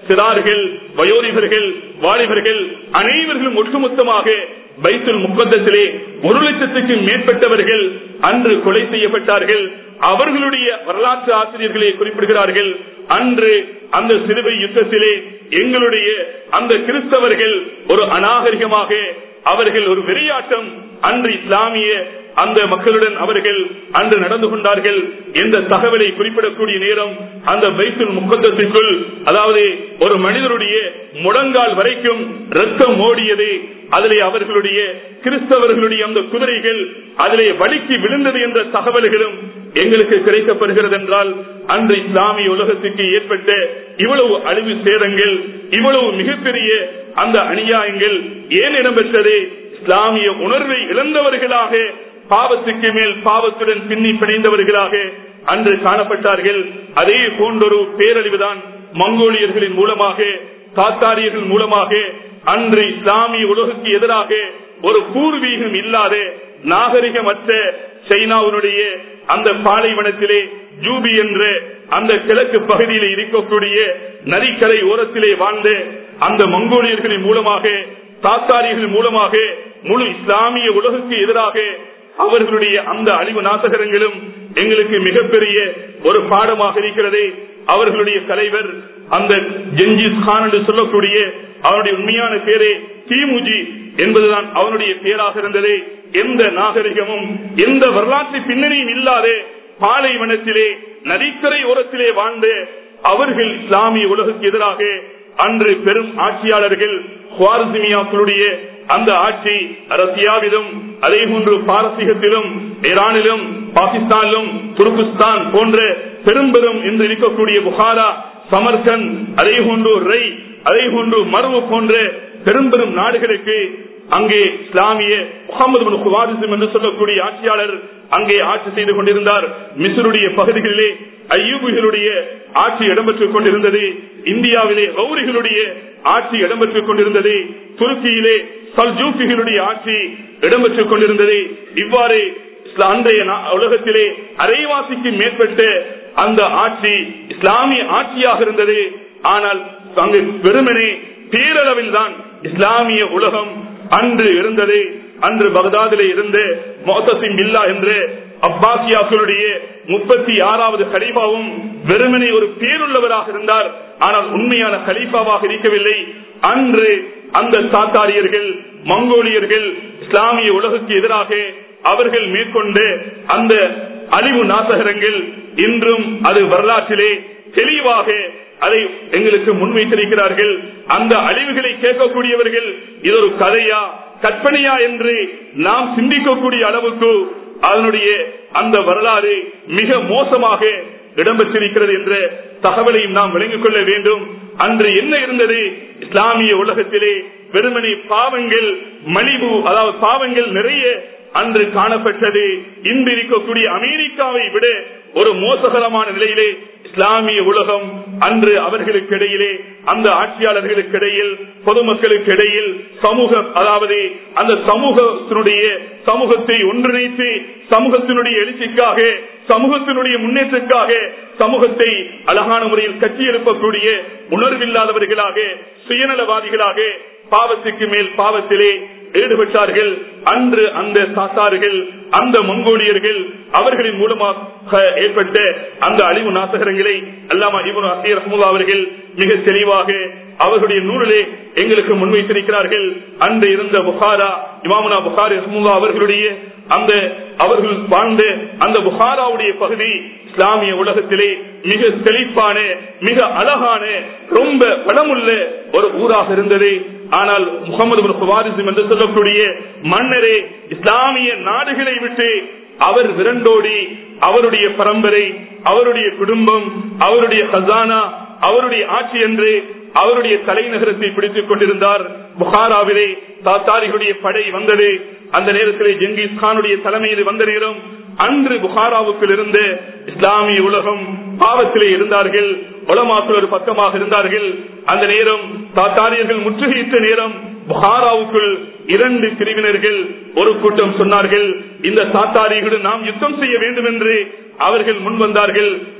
S1: சிறார்கள் வயோதிபர்கள் வாலிபர்கள் அனைவர்களும் ஒட்டுமொத்தமாக பைத்துல் முப்பத்தத்திலே ஒரு லட்சத்துக்கு மேற்பட்டவர்கள் அன்று கொலை செய்யப்பட்டார்கள் அவர்களுடைய வரலாற்று ஆசிரியர்களே குறிப்பிடுகிறார்கள் அன்று அந்த சிலுவை யுத்தத்திலே எங்களுடைய அந்த கிறிஸ்தவர்கள் ஒரு அநாகரிகமாக அவர்கள் ஒரு வெறியாட்டம் அன்று இஸ்லாமிய அந்த மக்களுடன் அவர்கள் அன்று நடந்து கொண்டார்கள் என்ற தகவலை குறிப்பிடக்கூடிய நேரம் அந்த பைத்துல் முக்கத்திற்குள் அதாவது ஒரு மனிதருடைய முழங்கால் வரைக்கும் ரத்தம் ஓடியது அதிலே அவர்களுடைய கிறிஸ்தவர்களுடைய அந்த குதிரைகள் அதிலே வலிக்கு விழுந்தது என்ற தகவல்களும் எங்களுக்கு கிடைக்கப்படுகிறது என்றால் அன்று இஸ்லாமிய உலகத்துக்கு ஏற்பட்ட இவ்வளவு அழிவு சேதங்கள் இவ்வளவு மிகப்பெரிய அந்த அநியாயங்கள் ஏன் இடம்பெற்றது இஸ்லாமிய உணர்வை இழந்தவர்களாக பாவத்துக்கு மேல் பாவத்துடன் பின்னி பிணைந்தவர்களாக அன்று காணப்பட்டார்கள் அதே போன்றொரு பேரழிவுதான் மங்கோலியர்களின் மூலமாக தாத்தாரியர்கள் மூலமாக அன்று இஸ்லாமிய உலகுக்கு எதிராக ஒரு பூர்வீகம் இல்லாத நாகரிகமற்ற சைனாவினுடைய அந்த பாலைவனத்திலே ஜூபி என்ற அந்த கிழக்கு பகுதியில் இருக்கக்கூடிய நதிக்கரை ஓரத்திலே வாழ்ந்த அந்த மங்கோலியர்களின் மூலமாக தாத்தாரியர்கள் மூலமாக முழு இஸ்லாமிய உலகுக்கு எதிராக அவர்களுடைய அந்த அழிவு நாசகரங்களும் எங்களுக்கு மிகப்பெரிய ஒரு பாடமாக இருக்கிறது அவர்களுடைய தலைவர் அந்த ஜெஞ்சிஸ் கான் என்று சொல்லக்கூடிய அவருடைய உண்மையான பேரே திமுஜி என்பதுதான் அவனுடைய பேராக இருந்தது எந்த நாகரிகமும் எந்த வரலாற்று பின்னணியும் இல்லாத பாலைவனத்திலே நதிக்கரை ஓரத்திலே வாழ்ந்த அவர்கள் இஸ்லாமிய உலகுக்கு எதிராக அன்று பெரும் ஆட்சியாளர்கள் குவாரசிமியாக்களுடைய அந்த ஆட்சி ரஷ்யாவிலும் அதே போன்று பாரசீகத்திலும் ஈரானிலும் பாகிஸ்தானிலும் துருக்கிஸ்தான் போன்ற பெரும் பெரும் என்று இருக்கக்கூடிய புகாரா சமர்கன் அதே போன்று ரை அதே போன்று மரபு போன்ற பெரும் பெரும் நாடுகளுக்கு அங்கே இஸ்லாமிய முகமது குவாரிசம் என்று சொல்லக்கூடிய ஆட்சியாளர் அங்கே ஆட்சி செய்து கொண்டிருந்தார் மிசருடைய பகுதிகளிலே ஐயூபுகளுடைய ஆட்சி இடம்பெற்றுக் கொண்டிருந்தது இந்தியாவிலே கௌரிகளுடைய ஆட்சி இடம்பெற்றுக் கொண்டிருந்தது துருக்கியிலே சல்ஜூக்கிகளுடைய ஆட்சி இடம்பெற்றுக் கொண்டிருந்தது இவ்வாறு அன்றைய உலகத்திலே அரைவாசிக்கு மேற்பட்ட அந்த ஆட்சி இஸ்லாமிய ஆட்சியாக இருந்தது ஆனால் அங்கு வெறுமனே பேரளவில் தான் இஸ்லாமிய உலகம் அன்று இருந்தது அன்று பகதாதிலே இருந்து மோத்தசிம் இல்லா என்று அப்பாசியாக்களுடைய முப்பத்தி ஆறாவது கலீஃபாவும் வெறுமனே ஒரு பேருள்ளவராக இருந்தார் ஆனால் உண்மையான கலீஃபாவாக இருக்கவில்லை அன்று அந்த சாத்தாரியர்கள் மங்கோலியர்கள் இஸ்லாமிய உலகுக்கு எதிராக அவர்கள் மேற்கொண்டு அந்த அழிவு நாசகரங்கள் இன்றும் அது வரலாற்றிலே தெளிவாக அதை எங்களுக்கு முன்வைத்திருக்கிறார்கள் அந்த அழிவுகளை கேட்கக்கூடியவர்கள் இது ஒரு கதையா கற்பனையா என்று நாம் சிந்திக்கக்கூடிய அளவுக்கு அதனுடைய அந்த வரலாறு மிக மோசமாக இடம்பெற்றிருக்கிறது என்ற தகவலையும் நாம் விளங்கிக் கொள்ள வேண்டும் அன்று என்ன இருந்தது இஸ்லாமிய உலகத்திலே வெறுமனே பாவங்கள் மலிவு அதாவது பாவங்கள் நிறைய அன்று காணப்பட்டது இன்று இருக்கக்கூடிய அமெரிக்காவை விட ஒரு மோசகரமான நிலையிலே இஸ்லாமிய உலகம் அன்று அவர்களுக்கு இடையிலே அந்த ஆட்சியாளர்களுக்கு இடையில் பொதுமக்களுக்கு இடையில் சமூக அதாவது அந்த சமூகத்தினுடைய சமூகத்தை ஒன்றிணைத்து சமூகத்தினுடைய எழுச்சிக்காக சமூகத்தினுடைய முன்னேற்றத்துக்காக சமூகத்தை அழகான முறையில் கட்டி எழுப்பக்கூடிய உணர்வில்லாதவர்களாக சுயநலவாதிகளாக பாவத்துக்கு மேல் பாவத்திலே ஈடுபட்டார்கள் அன்று அந்த சாத்தார்கள் அந்த மங்கோலியர்கள் அவர்களின் மூலமாக ஏற்பட்ட அந்த அழிவு நாசகரங்களை அல்லாமா இவனு அசீர் ரஹமுல்லா அவர்கள் மிக தெளிவாக அவர்களுடைய நூலிலே எங்களுக்கு முன்வைத்திருக்கிறார்கள் அன்று இருந்த புகாரா இமாமுனா புகாரி ரஹமுல்லா அவர்களுடைய அந்த அவர்கள் வாழ்ந்த அந்த புகாராவுடைய பகுதி இஸ்லாமிய உலகத்திலே மிக செழிப்பான மிக அழகான ரொம்ப வளமுள்ள ஒரு ஊராக இருந்தது ஆனால் முகமது வாரிசம் என்று சொல்லக்கூடிய மன்னரே இஸ்லாமிய நாடுகளை விட்டு அவர் விரண்டோடி அவருடைய பரம்பரை அவருடைய குடும்பம் அவருடைய ஹசானா அவருடைய ஆட்சி என்று அவருடைய தலைநகரத்தை பிடித்துக் கொண்டிருந்தார் புகாராவிலே தாத்தாரிகளுடைய படை வந்தது அந்த நேரத்திலே ஜெங்கிஸ் கானுடைய தலைமையில் வந்த நேரம் அன்று புகாராவுக்குள் இருந்து இஸ்லாமிய உலகம் பாவத்திலே இருந்தார்கள் உலமாக்கள் ஒரு பக்கமாக இருந்தார்கள் அந்த நேரம் தாத்தாரியர்கள் முற்றுகையிட்ட நேரம் புகாராவுக்குள் இரண்டு பிரிவினர்கள் ஒரு கூட்டம் சொன்னார்கள் இந்த தாத்தாரிகளுடன் நாம் யுத்தம் செய்ய வேண்டும் என்று அவர்கள் முன் வந்தார்கள்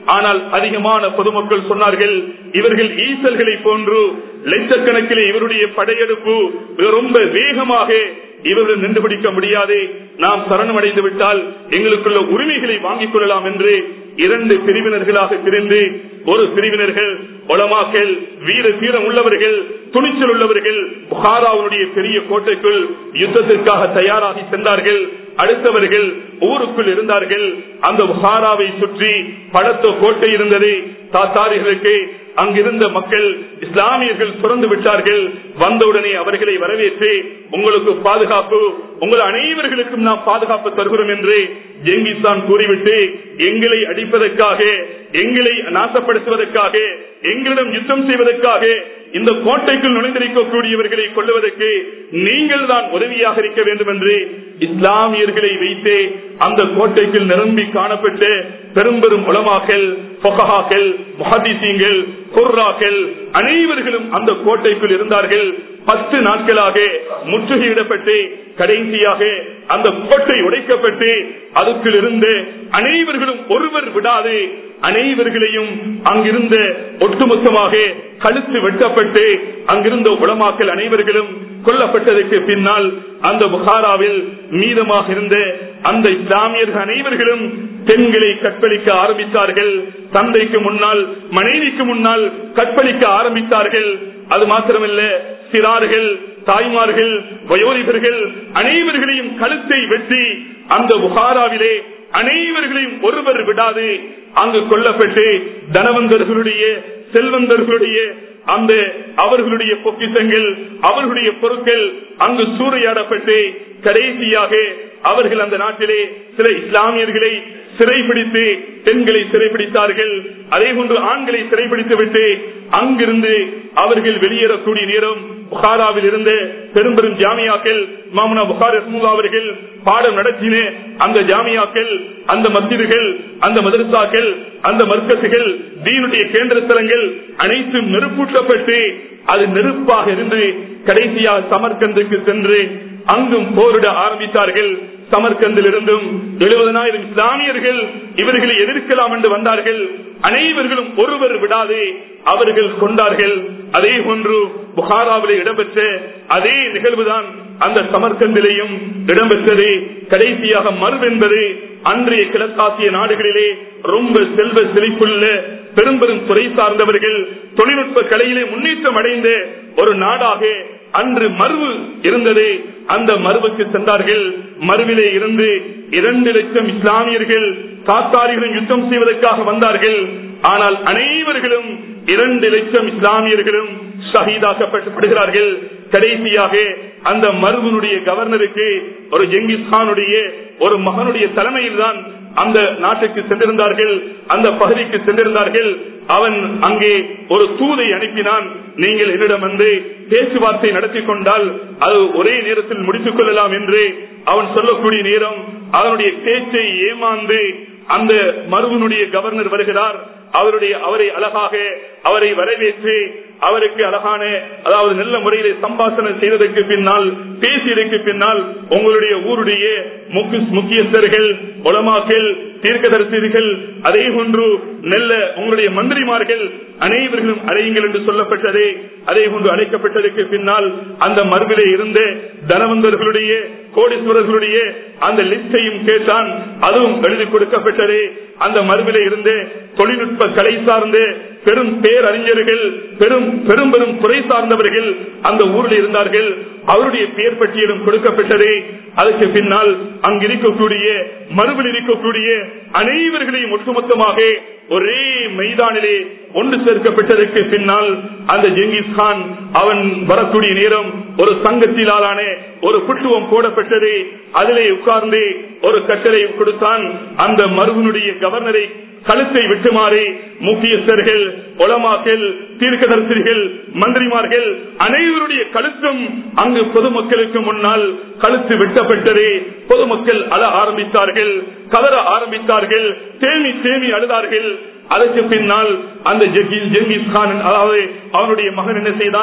S1: ஆனால் அதிகமான பொதுமக்கள் சொன்னார்கள் இவர்கள் ஈசல்களை போன்று லட்சக்கணக்கிலே இவருடைய படையெடுப்பு ரொம்ப வேகமாக இவர்கள் நின்று பிடிக்க முடியாது நாம் சரணமடைந்து விட்டால் எங்களுக்குள்ள உரிமைகளை வாங்கிக் கொள்ளலாம் என்று இரண்டு பிரிவினர்களாக பிரிந்து ஒரு பிரிவினர்கள் ஒலமாக்கள் வீர தீரம் உள்ளவர்கள் துணிச்சல் உள்ளவர்கள் புகாராவுடைய பெரிய கோட்டைக்குள் யுத்தத்திற்காக தயாராகி சென்றார்கள் அடுத்தவர்கள் ஊருக்குள் இருந்தார்கள் அந்த புகாராவை சுற்றி படத்த கோட்டை இருந்தது தாத்தாரிகளுக்கு அங்கிருந்த மக்கள் இஸ்லாமியர்கள் சுரந்து விட்டார்கள் வந்தவுடனே அவர்களை வரவேற்று உங்களுக்கு பாதுகாப்பு உங்கள் அனைவர்களுக்கும் நாம் பாதுகாப்பு தருகிறோம் என்று ஜெங்கிஸ்தான் கூறிவிட்டு எங்களை அடிப்பதற்காக எங்களை நாசப்படுத்துவதற்காக எங்களிடம் யுத்தம் செய்வதற்காக இந்த கோட்டைக்குள் நுழைந்திருக்கக்கூடியவர்களை கொள்ளுவதற்கு நீங்கள் தான் உதவியாக இருக்க வேண்டும் என்று இஸ்லாமியர்களை வைத்து அந்த கோட்டைக்குள் நிரம்பி காணப்பட்டு பெரும் பெரும் உலமாக்கள் பொகஹாக்கள் முஹதிசீங்கள் குர்ராக்கள் அனைவர்களும் அந்த கோட்டைக்குள் இருந்தார்கள் பத்து நாட்களாக முற்றுகையிடப்பட்டு கடைசியாக அந்த கோட்டை உடைக்கப்பட்டு அதுக்குள் இருந்து அனைவர்களும் ஒருவர் விடாது அனைவர்களையும் அங்கிருந்த ஒட்டுமொத்தமாக கழுத்து வெட்டப்பட்டு அங்கிருந்த உளமாக்கல் அனைவர்களும் கொல்லப்பட்டதற்கு பின்னால் அந்த புகாராவில் மீதமாக இருந்த அந்த இஸ்லாமியர்கள் அனைவர்களும் பெண்களை கற்பழிக்க ஆரம்பித்தார்கள் தந்தைக்கு முன்னால் மனைவிக்கு முன்னால் கற்பழிக்க ஆரம்பித்தார்கள் அது மாத்திரமல்ல சிறார்கள் தாய்மார்கள் வயோதிபர்கள் அனைவர்களையும் கழுத்தை வெட்டி அந்த புகாராவிலே அனைவர்களையும் ஒருவர் விடாது அங்கு கொல்லப்பட்டு தனவந்தர்களுடைய செல்வந்தர்களுடைய அந்த அவர்களுடைய பொக்கிசங்கள் அவர்களுடைய பொருட்கள் அங்கு சூறையாடப்பட்டு கடைசியாக அவர்கள் அந்த நாட்டிலே சில இஸ்லாமியர்களை சிறைபிடித்து பெண்களை சிறைபிடித்தார்கள் அதே போன்று ஆண்களை சிறைபிடித்து விட்டு அங்கிருந்து அவர்கள் வெளியேறக்கூடிய நேரம் புகாராவில் இருந்த பெரும் பெரும் ஜாமியாக்கள் மாமனா புகார் அவர்கள் பாடம் நடத்தின அந்த ஜாமியாக்கள் அந்த மத்திர்கள் அந்த மதரசாக்கள் அந்த மர்க்கசுகள் தீனுடைய கேந்திர ஸ்தலங்கள் அனைத்தும் நெருப்பூட்டப்பட்டு அது நெருப்பாக இருந்து கடைசியாக சமர்கந்துக்கு சென்று அங்கும் போரிட ஆரம்பித்தார்கள் சமர்கந்தில் இருந்தும் எழுபதனாயிரம் இஸ்லாமியர்கள் இவர்களை எதிர்க்கலாம் என்று வந்தார்கள் அனைவர்களும் ஒருவர் விடாது அவர்கள் கொண்டார்கள் அதே போன்று புகாராவிலே இடம்பெற்ற அதே நிகழ்வுதான் அந்த சமர்கந்திலேயும் இடம்பெற்றது கடைசியாக மறுவென்பது அன்றைய கிழக்காசிய நாடுகளிலே ரொம்ப செல்வ செழிப்புள்ள பெரும் பெரும் துறை சார்ந்தவர்கள் தொழில்நுட்ப கலையிலே முன்னேற்றம் அடைந்த ஒரு நாடாக அன்று மருவு இருந்தது அந்த மருவுக்கு சென்றார்கள் மருவிலே இருந்து இரண்டு லட்சம் இஸ்லாமியர்கள் தாத்தாரிகளும் யுத்தம் செய்வதற்காக வந்தார்கள் ஆனால் அனைவர்களும் இரண்டு லட்சம் இஸ்லாமியர்களும் ஷஹீதாக்கப்படுகிறார்கள் கடைசியாக அந்த மருவனுடைய கவர்னருக்கு ஒரு ஜெங்கிஸ் கானுடைய ஒரு மகனுடைய தலைமையில் தான் அந்த நாட்டுக்கு சென்றிருந்தார்கள் அந்த பகுதிக்கு சென்றிருந்தார்கள் அவன் அங்கே ஒரு தூதை அனுப்பினான் நீங்கள் என்னிடம் வந்து பேச்சுவார்த்தை நடத்தி கொண்டால் அது ஒரே நேரத்தில் முடித்துக் கொள்ளலாம் என்று அவன் சொல்லக்கூடிய நேரம் அவனுடைய பேச்சை ஏமாந்து அந்த மருவனுடைய கவர்னர் வருகிறார் அவருடைய அவரை அழகாக அவரை வரவேற்று அவருக்கு அழகான அதாவது நல்ல முறையிலே சம்பாஷணம் செய்ததற்கு பின்னால் பேசியதற்கு பின்னால் உங்களுடைய ஊருடைய முக்கியஸ்தர்கள் உலமாக்கள் தீர்க்கதரிசிகள் அதே போன்று நெல்ல உங்களுடைய மந்திரிமார்கள் அனைவர்களும் அழையுங்கள் என்று சொல்லப்பட்டதே அதே போன்று அழைக்கப்பட்டதற்கு பின்னால் அந்த மறுவிலே இருந்த தனவந்தர்களுடைய கோடீஸ்வரர்களுடைய அந்த லிஸ்டையும் கேட்டான் அதுவும் எழுதி கொடுக்கப்பட்டது அந்த மறுவிலே இருந்து தொழில்நுட்ப கலை சார்ந்து பெரும் பேரறிஞர்கள் பெரும் பெரும் பெரும் துறை சார்ந்தவர்கள் அந்த ஊரில் இருந்தார்கள் அவருடைய பெயர் பட்டியலும் கொடுக்கப்பட்டது அதுக்கு பின்னால் அங்கு இருக்கக்கூடிய மறுபில் இருக்கக்கூடிய அனைவர்களையும் ஒட்டுமொத்தமாக ஒரே மைதானிலே ஒன்று சேர்க்கப்பட்டதற்கு பின்னால் அந்த ஜெங்கிஸ் கான் அவன் வரக்கூடிய நேரம் ஒரு சங்கத்திலான ஒரு புட்டுவம் போடப்பட்டது அதிலே உட்கார்ந்து ஒரு கட்டளை கொடுத்தான் அந்த மருவனுடைய கவர்னரை கழுத்தை விட்டுமாறி முக்கியஸ்தர்கள் ஒலமாக்கள் தீர்க்கதரிசிகள் மந்திரிமார்கள் அனைவருடைய கழுத்தும் அங்கு பொதுமக்களுக்கு முன்னால் கழுத்து வெட்டப்பட்டது பொதுமக்கள் அழ ஆரம்பித்தார்கள் கதற ஆரம்பித்தார்கள் தேமி தேமி அழுதார்கள் அதற்கு பின்னால் அந்த ஜெங்கிஸ் கான் அதாவது அவனுடைய மகன் என்ன செய்தான்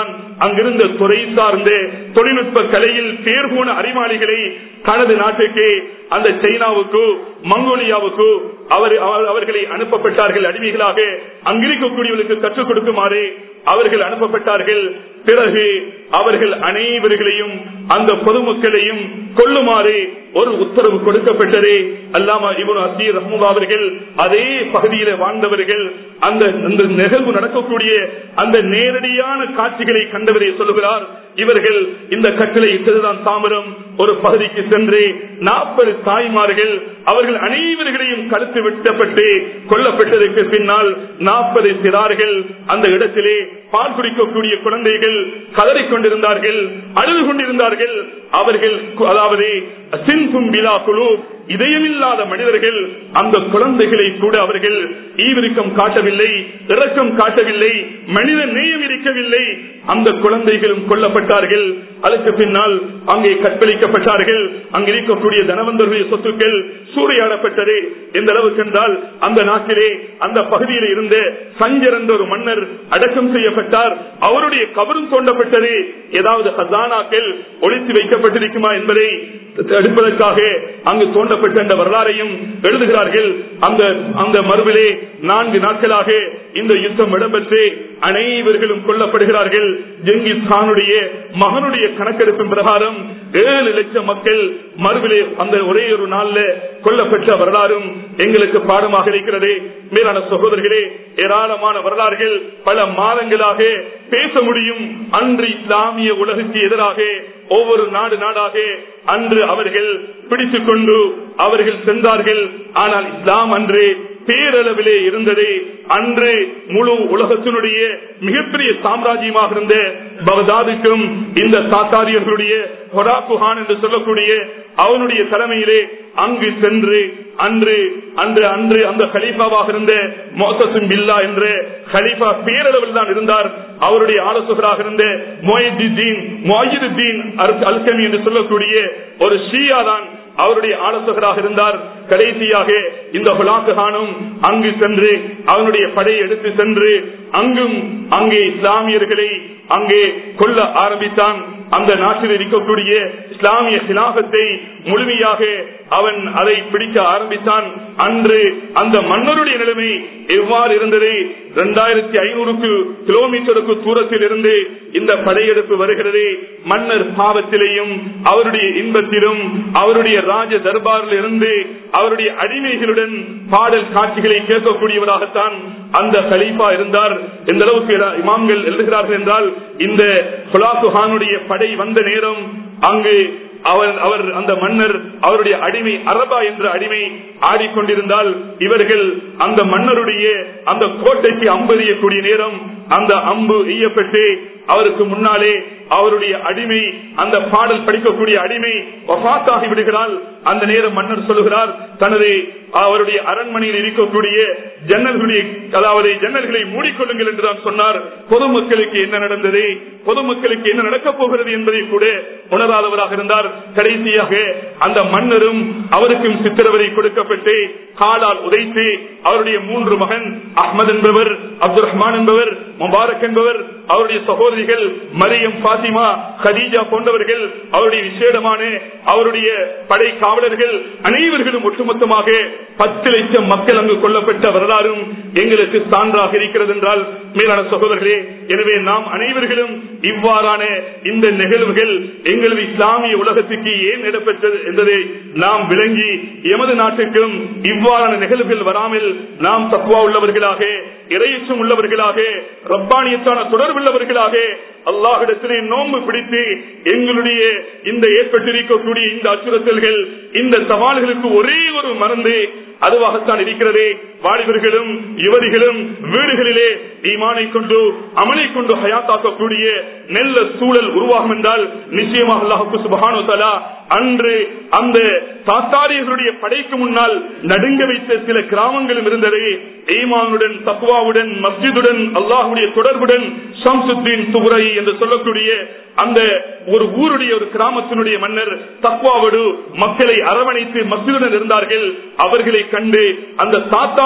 S1: அங்கிருந்த துறை சார்ந்த தொழில்நுட்ப கலையில் பேர் போன அறிவாளிகளை தனது நாட்டுக்கு அந்த சைனாவுக்கு மங்கோலியாவுக்கு அவர் அவர்- அவர்களை அனுப்பப்பட்டார்கள் அடிமைகளாக அங்கிருக்கக்கூடியவர்களுக்கு கற்றுக் கொடுக்குமாறு அவர்கள் அனுப்பப்பட்டார்கள் பிறகு அவர்கள் அனைவர்களையும் அந்த பொதுமக்களையும் கொல்லுமாறு ஒரு உத்தரவு கொடுக்கப்பட்டது அல்லாமா இவன் அசீர் ரஹ்முல்லா அவர்கள் அதே பகுதியில வாழ்ந்தவர்கள் அந்த அந்த நிகழ்வு நடக்கக்கூடிய அந்த நேரடியான காட்சிகளை கண்டவரை சொல்லுகிறார் இவர்கள் இந்த கட்டளை இட்டதுதான் தாமரம் ஒரு பகுதிக்கு சென்று நாற்பது தாய்மார்கள் அவர்கள் அனைவர்களையும் கழுத்து வெட்டப்பட்டு கொல்லப்பட்டதற்கு பின்னால் நாற்பது சிறார்கள் அந்த இடத்திலே பால் குடிக்கக்கூடிய குழந்தைகள் கதறிக் கொண்டிருந்தார்கள் அழுது கொண்டிருந்தார்கள் அவர்கள் கு- அதாவது சின்கும் பிலா குழு இதயமில்லாத மனிதர்கள் அந்த குழந்தைகளை கூட அவர்கள் ஈவிருக்கம் காட்டவில்லை இரக்கம் காட்டவில்லை மனித நேயம் இருக்கவில்லை அந்த குழந்தைகளும் கொல்லப்பட்டார்கள் அதுக்கு பின்னால் அங்கே கற்பழிக்கப்பட்டார்கள் அங்கே இருக்கக்கூடிய தனவந்தருடைய சொத்துக்கள் சூறையாடப்பட்டது எந்த அளவுக்கு என்றால் அந்த நாட்டிலே அந்த பகுதியில் இருந்த சஞ்சர் என்ற ஒரு மன்னர் அடக்கம் செய்யப்பட்டார் அவருடைய கபரும் தோண்டப்பட்டது ஏதாவது ஹசானாக்கள் ஒழித்து வைக்கப்பட்டிருக்குமா என்பதை எடுப்பதற்காக அங்கு தோண்டப்பட்ட அந்த வரலாறையும் எழுதுகிறார்கள் அந்த அந்த மறுவிலே நான்கு நாட்களாக இந்த யுத்தம் இடம்பெற்று அனைவர்களும் கொல்லப்படுகிறார்கள் ஜெங்கிஸ் கானுடைய மகனுடைய கணக்கெடுப்பின் பிரகாரம் ஏழு லட்சம் மக்கள் மறுவிலே அந்த ஒரே ஒரு நாள்ல கொல்லப்பட்ட வரலாறும் எங்களுக்கு பாடமாக இருக்கிறது மேலான சகோதரர்களே ஏராளமான வரலாறுகள் பல மாதங்களாக பேச முடியும் அன்று இஸ்லாமிய உலகுக்கு எதிராக ஒவ்வொரு நாடு நாடாக அன்று அவர்கள் பிடித்துக் கொண்டு அவர்கள் சென்றார்கள் ஆனால் இஸ்லாம் அன்று பேரளவிலே இருந்தது அன்று முழு உலகத்தினுடைய மிகப்பெரிய சாம்ராஜ்யமாக இருந்த பகதாதுக்கும் இந்த சாத்தாரியர்களுடைய ஹொராக்குஹான் என்று சொல்லக்கூடிய அவனுடைய தலைமையிலே அங்கு சென்று அன்று அன்று அன்று அந்த கலீஃபாவாக இருந்த மோசசும் பில்லா என்ற கலீஃபா பேரளவில் தான் இருந்தார் அவருடைய ஆலோசகராக இருந்த மொய்தீன் மொய்துதீன் அல்கமி என்று சொல்லக்கூடிய ஒரு ஷியா தான் அவருடைய ஆலோசகராக இருந்தார் கடைசியாக இந்த ஹுலாக்குஹானும் அங்கு சென்று அவனுடைய படையை எடுத்து சென்று அங்கும் அங்கே இஸ்லாமியர்களை அங்கே கொல்ல ஆரம்பித்தான் அந்த நாட்டில் இருக்கக்கூடிய இஸ்லாமிய சிலாபத்தை முழுமையாக அவன் அதை பிடிக்க ஆரம்பித்தான் அன்று அந்த மன்னருடைய நிலைமை எவ்வாறு இருந்தது இரண்டாயிரத்தி ஐநூறுக்கு கிலோமீட்டருக்கு தூரத்தில் இருந்து இந்த படையெடுப்பு வருகிறது மன்னர் பாவத்திலேயும் அவருடைய இன்பத்திலும் அவருடைய ராஜ தர்பாரில் இருந்து அவருடைய அடிமைகளுடன் பாடல் காட்சிகளை கேட்கக்கூடியவராகத்தான் அந்த கலீஃபா இருந்தார் எந்த அளவுக்கு இமாம்கள் எழுதுகிறார்கள் என்றால் இந்த ஹுலாசுஹானுடைய படை வந்த நேரம் அங்கு அவர் அவர் அந்த மன்னர் அவருடைய அடிமை அரபா என்ற அடிமை ஆடிக்கொண்டிருந்தால் இவர்கள் அந்த மன்னருடைய அந்த கோட்டைக்கு அம்பெறியக்கூடிய நேரம் அந்த அம்பு எய்யப்பட்டு அவருக்கு முன்னாலே அவருடைய அடிமை அந்த பாடல் படிக்கக்கூடிய அடிமை வபாத்தாகி விடுகிறாள் அந்த நேரம் மன்னர் சொல்லுகிறார் தனது அவருடைய அரண்மனையில் இருக்கக்கூடிய ஜன்னல்களுடைய அதாவது ஜன்னல்களை மூடிக்கொள்ளுங்கள் என்று தான் சொன்னார் பொதுமக்களுக்கு என்ன நடந்தது பொதுமக்களுக்கு என்ன நடக்கப் போகிறது என்பதை கூட உணராதவராக இருந்தார் கடைசியாக அந்த மன்னரும் அவருக்கும் சித்திரவதை கொடுக்கப்பட்டு காலால் உதைத்து அவருடைய மூன்று மகன் அஹ்மது என்பவர் அப்துல் ரஹ்மான் என்பவர் முபாரக் என்பவர் அவருடைய சகோதரிகள் மரியம் பாத்திமா ஹதீஜா போன்றவர்கள் அவருடைய விசேடமான அவருடைய படை காவலர்கள் அனைவர்களும் ஒட்டுமொத்தமாக பத்து லட்சம் மக்கள் அங்கு கொல்லப்பட்ட வரலாறும் எங்களுக்கு சான்றாக இருக்கிறது என்றால் மேலான சகோதரர்களே எனவே நாம் அனைவர்களும் இவ்வாறான இந்த நிகழ்வுகள் எங்களது இஸ்லாமிய உலகத்துக்கு ஏன் இடம்பெற்றது என்பதை நாம் விளங்கி எமது நாட்டுக்கும் இவ்வாறான நிகழ்வுகள் வராமல் நாம் தக்குவா உள்ளவர்களாக இறையச்சம் உள்ளவர்களாக ரப்பானியத்தான தொடர்புள்ளவர்களாக அல்லாஹிடத்திலே நோன்பு பிடித்து எங்களுடைய இந்த ஏற்பட்டிருக்கக்கூடிய இந்த அச்சுறுத்தல்கள் இந்த சவால்களுக்கு ஒரே ஒரு மருந்து அதுவாகத்தான் இருக்கிறதே வாலிபர்களும் யுவதிகளும் வீடுகளிலே ஈமானை கொண்டு அமலை கொண்டு ஹயாத்தாக்கக்கூடிய நெல்ல சூழல் உருவாகும் என்றால் நிச்சயமாக அல்லாஹுக்கு சுபஹானு தலா அன்று அந்த தாத்தாரியர்களுடைய படைக்கு முன்னால் நடுங்க வைத்த சில கிராமங்களும் இருந்தது ஈமானுடன் தக்குவாவுடன் மஸ்ஜிதுடன் அல்லாஹுடைய தொடர்புடன் ஷம்சுத்தீன் துகுரை என்று சொல்லக்கூடிய அந்த ஒரு ஊருடைய ஒரு கிராமத்தினுடைய மன்னர் தக்குவாவோடு மக்களை அரவணைத்து மஸ்ஜிதுடன் இருந்தார்கள் அவர்களை கண்டு அந்த தாத்தா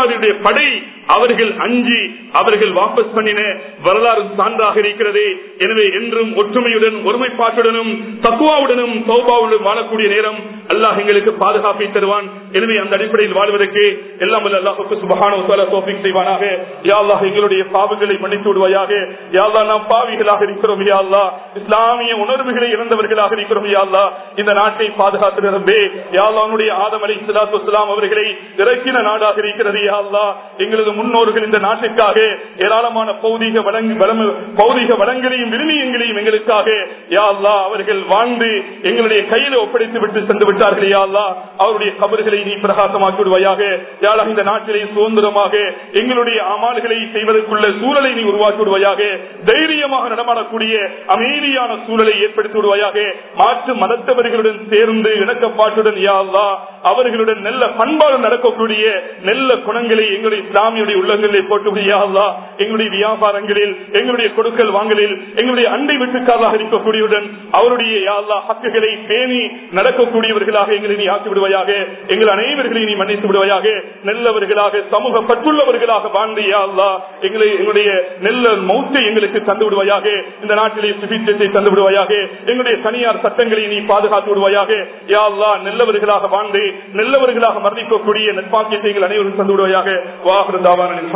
S1: அல்லாஹ்வுடைய படை அவர்கள் அஞ்சி அவர்கள் வாபஸ் பண்ணின வரலாறு சான்றாக இருக்கிறது எனவே என்றும் ஒற்றுமையுடன் ஒருமைப்பாட்டுடனும் தக்குவாவுடனும் சௌபாவுடன் வாழக்கூடிய நேரம் அல்லாஹ் எங்களுக்கு பாதுகாப்பை தருவான் எனவே அந்த அடிப்படையில் வாழ்வதற்கு எல்லாம் வல்ல அல்லாஹுக்கு சுபஹானஹு வ தஆலா தௌஃபீக் செய்வானாக யா அல்லாஹ் எங்களுடைய பாவங்களை மன்னித்து விடுவாயாக யா அல்லாஹ் நாம் பாவிகளாக இருக்கிறோம் யா அல்லாஹ் இஸ்லாமிய உணர்வுகளை இழந்தவர்களாக இருக்கிறோம் யா அல்லாஹ் இந்த நாட்டை பாதுகாத்து ரப்பே யா அல்லாஹ் உன்னுடைய ஆதம் அலைஹிஸ்ஸலாத்து வஸ்ஸலாம் அவர்களை இறக்கின நாடாக இருக்கிறது யா அல்லாஹ் எங்களது முன்னோர்கள் இந்த நாட்டுக்காக ஏராளமான பௌதிக வளங்க வளம- பௌதிக வளங்களையும் விரும்பியங்களையும் எங்களுக்காக யா அல்லாஹ் அவர்கள் வாழ்ந்து எங்களுடைய கையில ஒப்படைத்து விட்டு சென்று விட்டார்கள் யா அல்லாஹ் அவருடைய கபர்களை நீ பிரகாசமாக்கி விடுவாயாக யா அல்லாஹ் இந்த நாட்டிலே சுதந்திரமாக எங்களுடைய அமால்களை செய்வதற்குள்ள சூழலை நீ உருவாக்கி விடுவாயாக தைரியமாக நடமாடக்கூடிய அமைதியான சூழலை ஏற்படுத்தி விடுவாயாக மாற்று மதத்தவர்களுடன் சேர்ந்து இணக்கப்பாட்டுடன் யா அல்லாஹ் அவர்களுடன் நல்ல பண்பாடு நடக்கக்கூடிய நல்ல குணங்களை எங்களுடைய இஸ்லாமியுடைய உள்ளங்களிலே போட்டு யா அல்லாஹ் எங்களுடைய வியாபாரங்களில் எங்களுடைய கொடுக்கல் வாங்கலில் எங்களுடைய அண்டை வீட்டுக்காரராக இருக்கக்கூடியவுடன் அவருடைய யா அல்லாஹ் ஹக்குகளை பேணி நடக்கக்கூடியவர்களாக எங்களை நீ ஆக்கி விடுவாயாக எங்கள் அனைவர்களையும் நீ மன்னித்து விடுவாயாக நல்லவர்களாக சமூக பற்றுள்ளவர்களாக வாழ்ந்து யா அல்லாஹ் எங்களை எங்களுடைய நெல்ல மௌத்தை எங்களுக்கு தந்து விடுவாயாக இந்த நாட்டிலே சுபிச்சத்தை தந்து விடுவாயாக எங்களுடைய தனியார் சட்டங்களை நீ பாதுகாத்து விடுவாயாக யா அல்லாஹ் நல்லவர்களாக வாழ்ந்து நல்லவர்களாக மரணிக்கக்கூடிய நட்பாக்கியத்தை எங்கள் அனைவரும் தந்து விடுவாயாக வாகன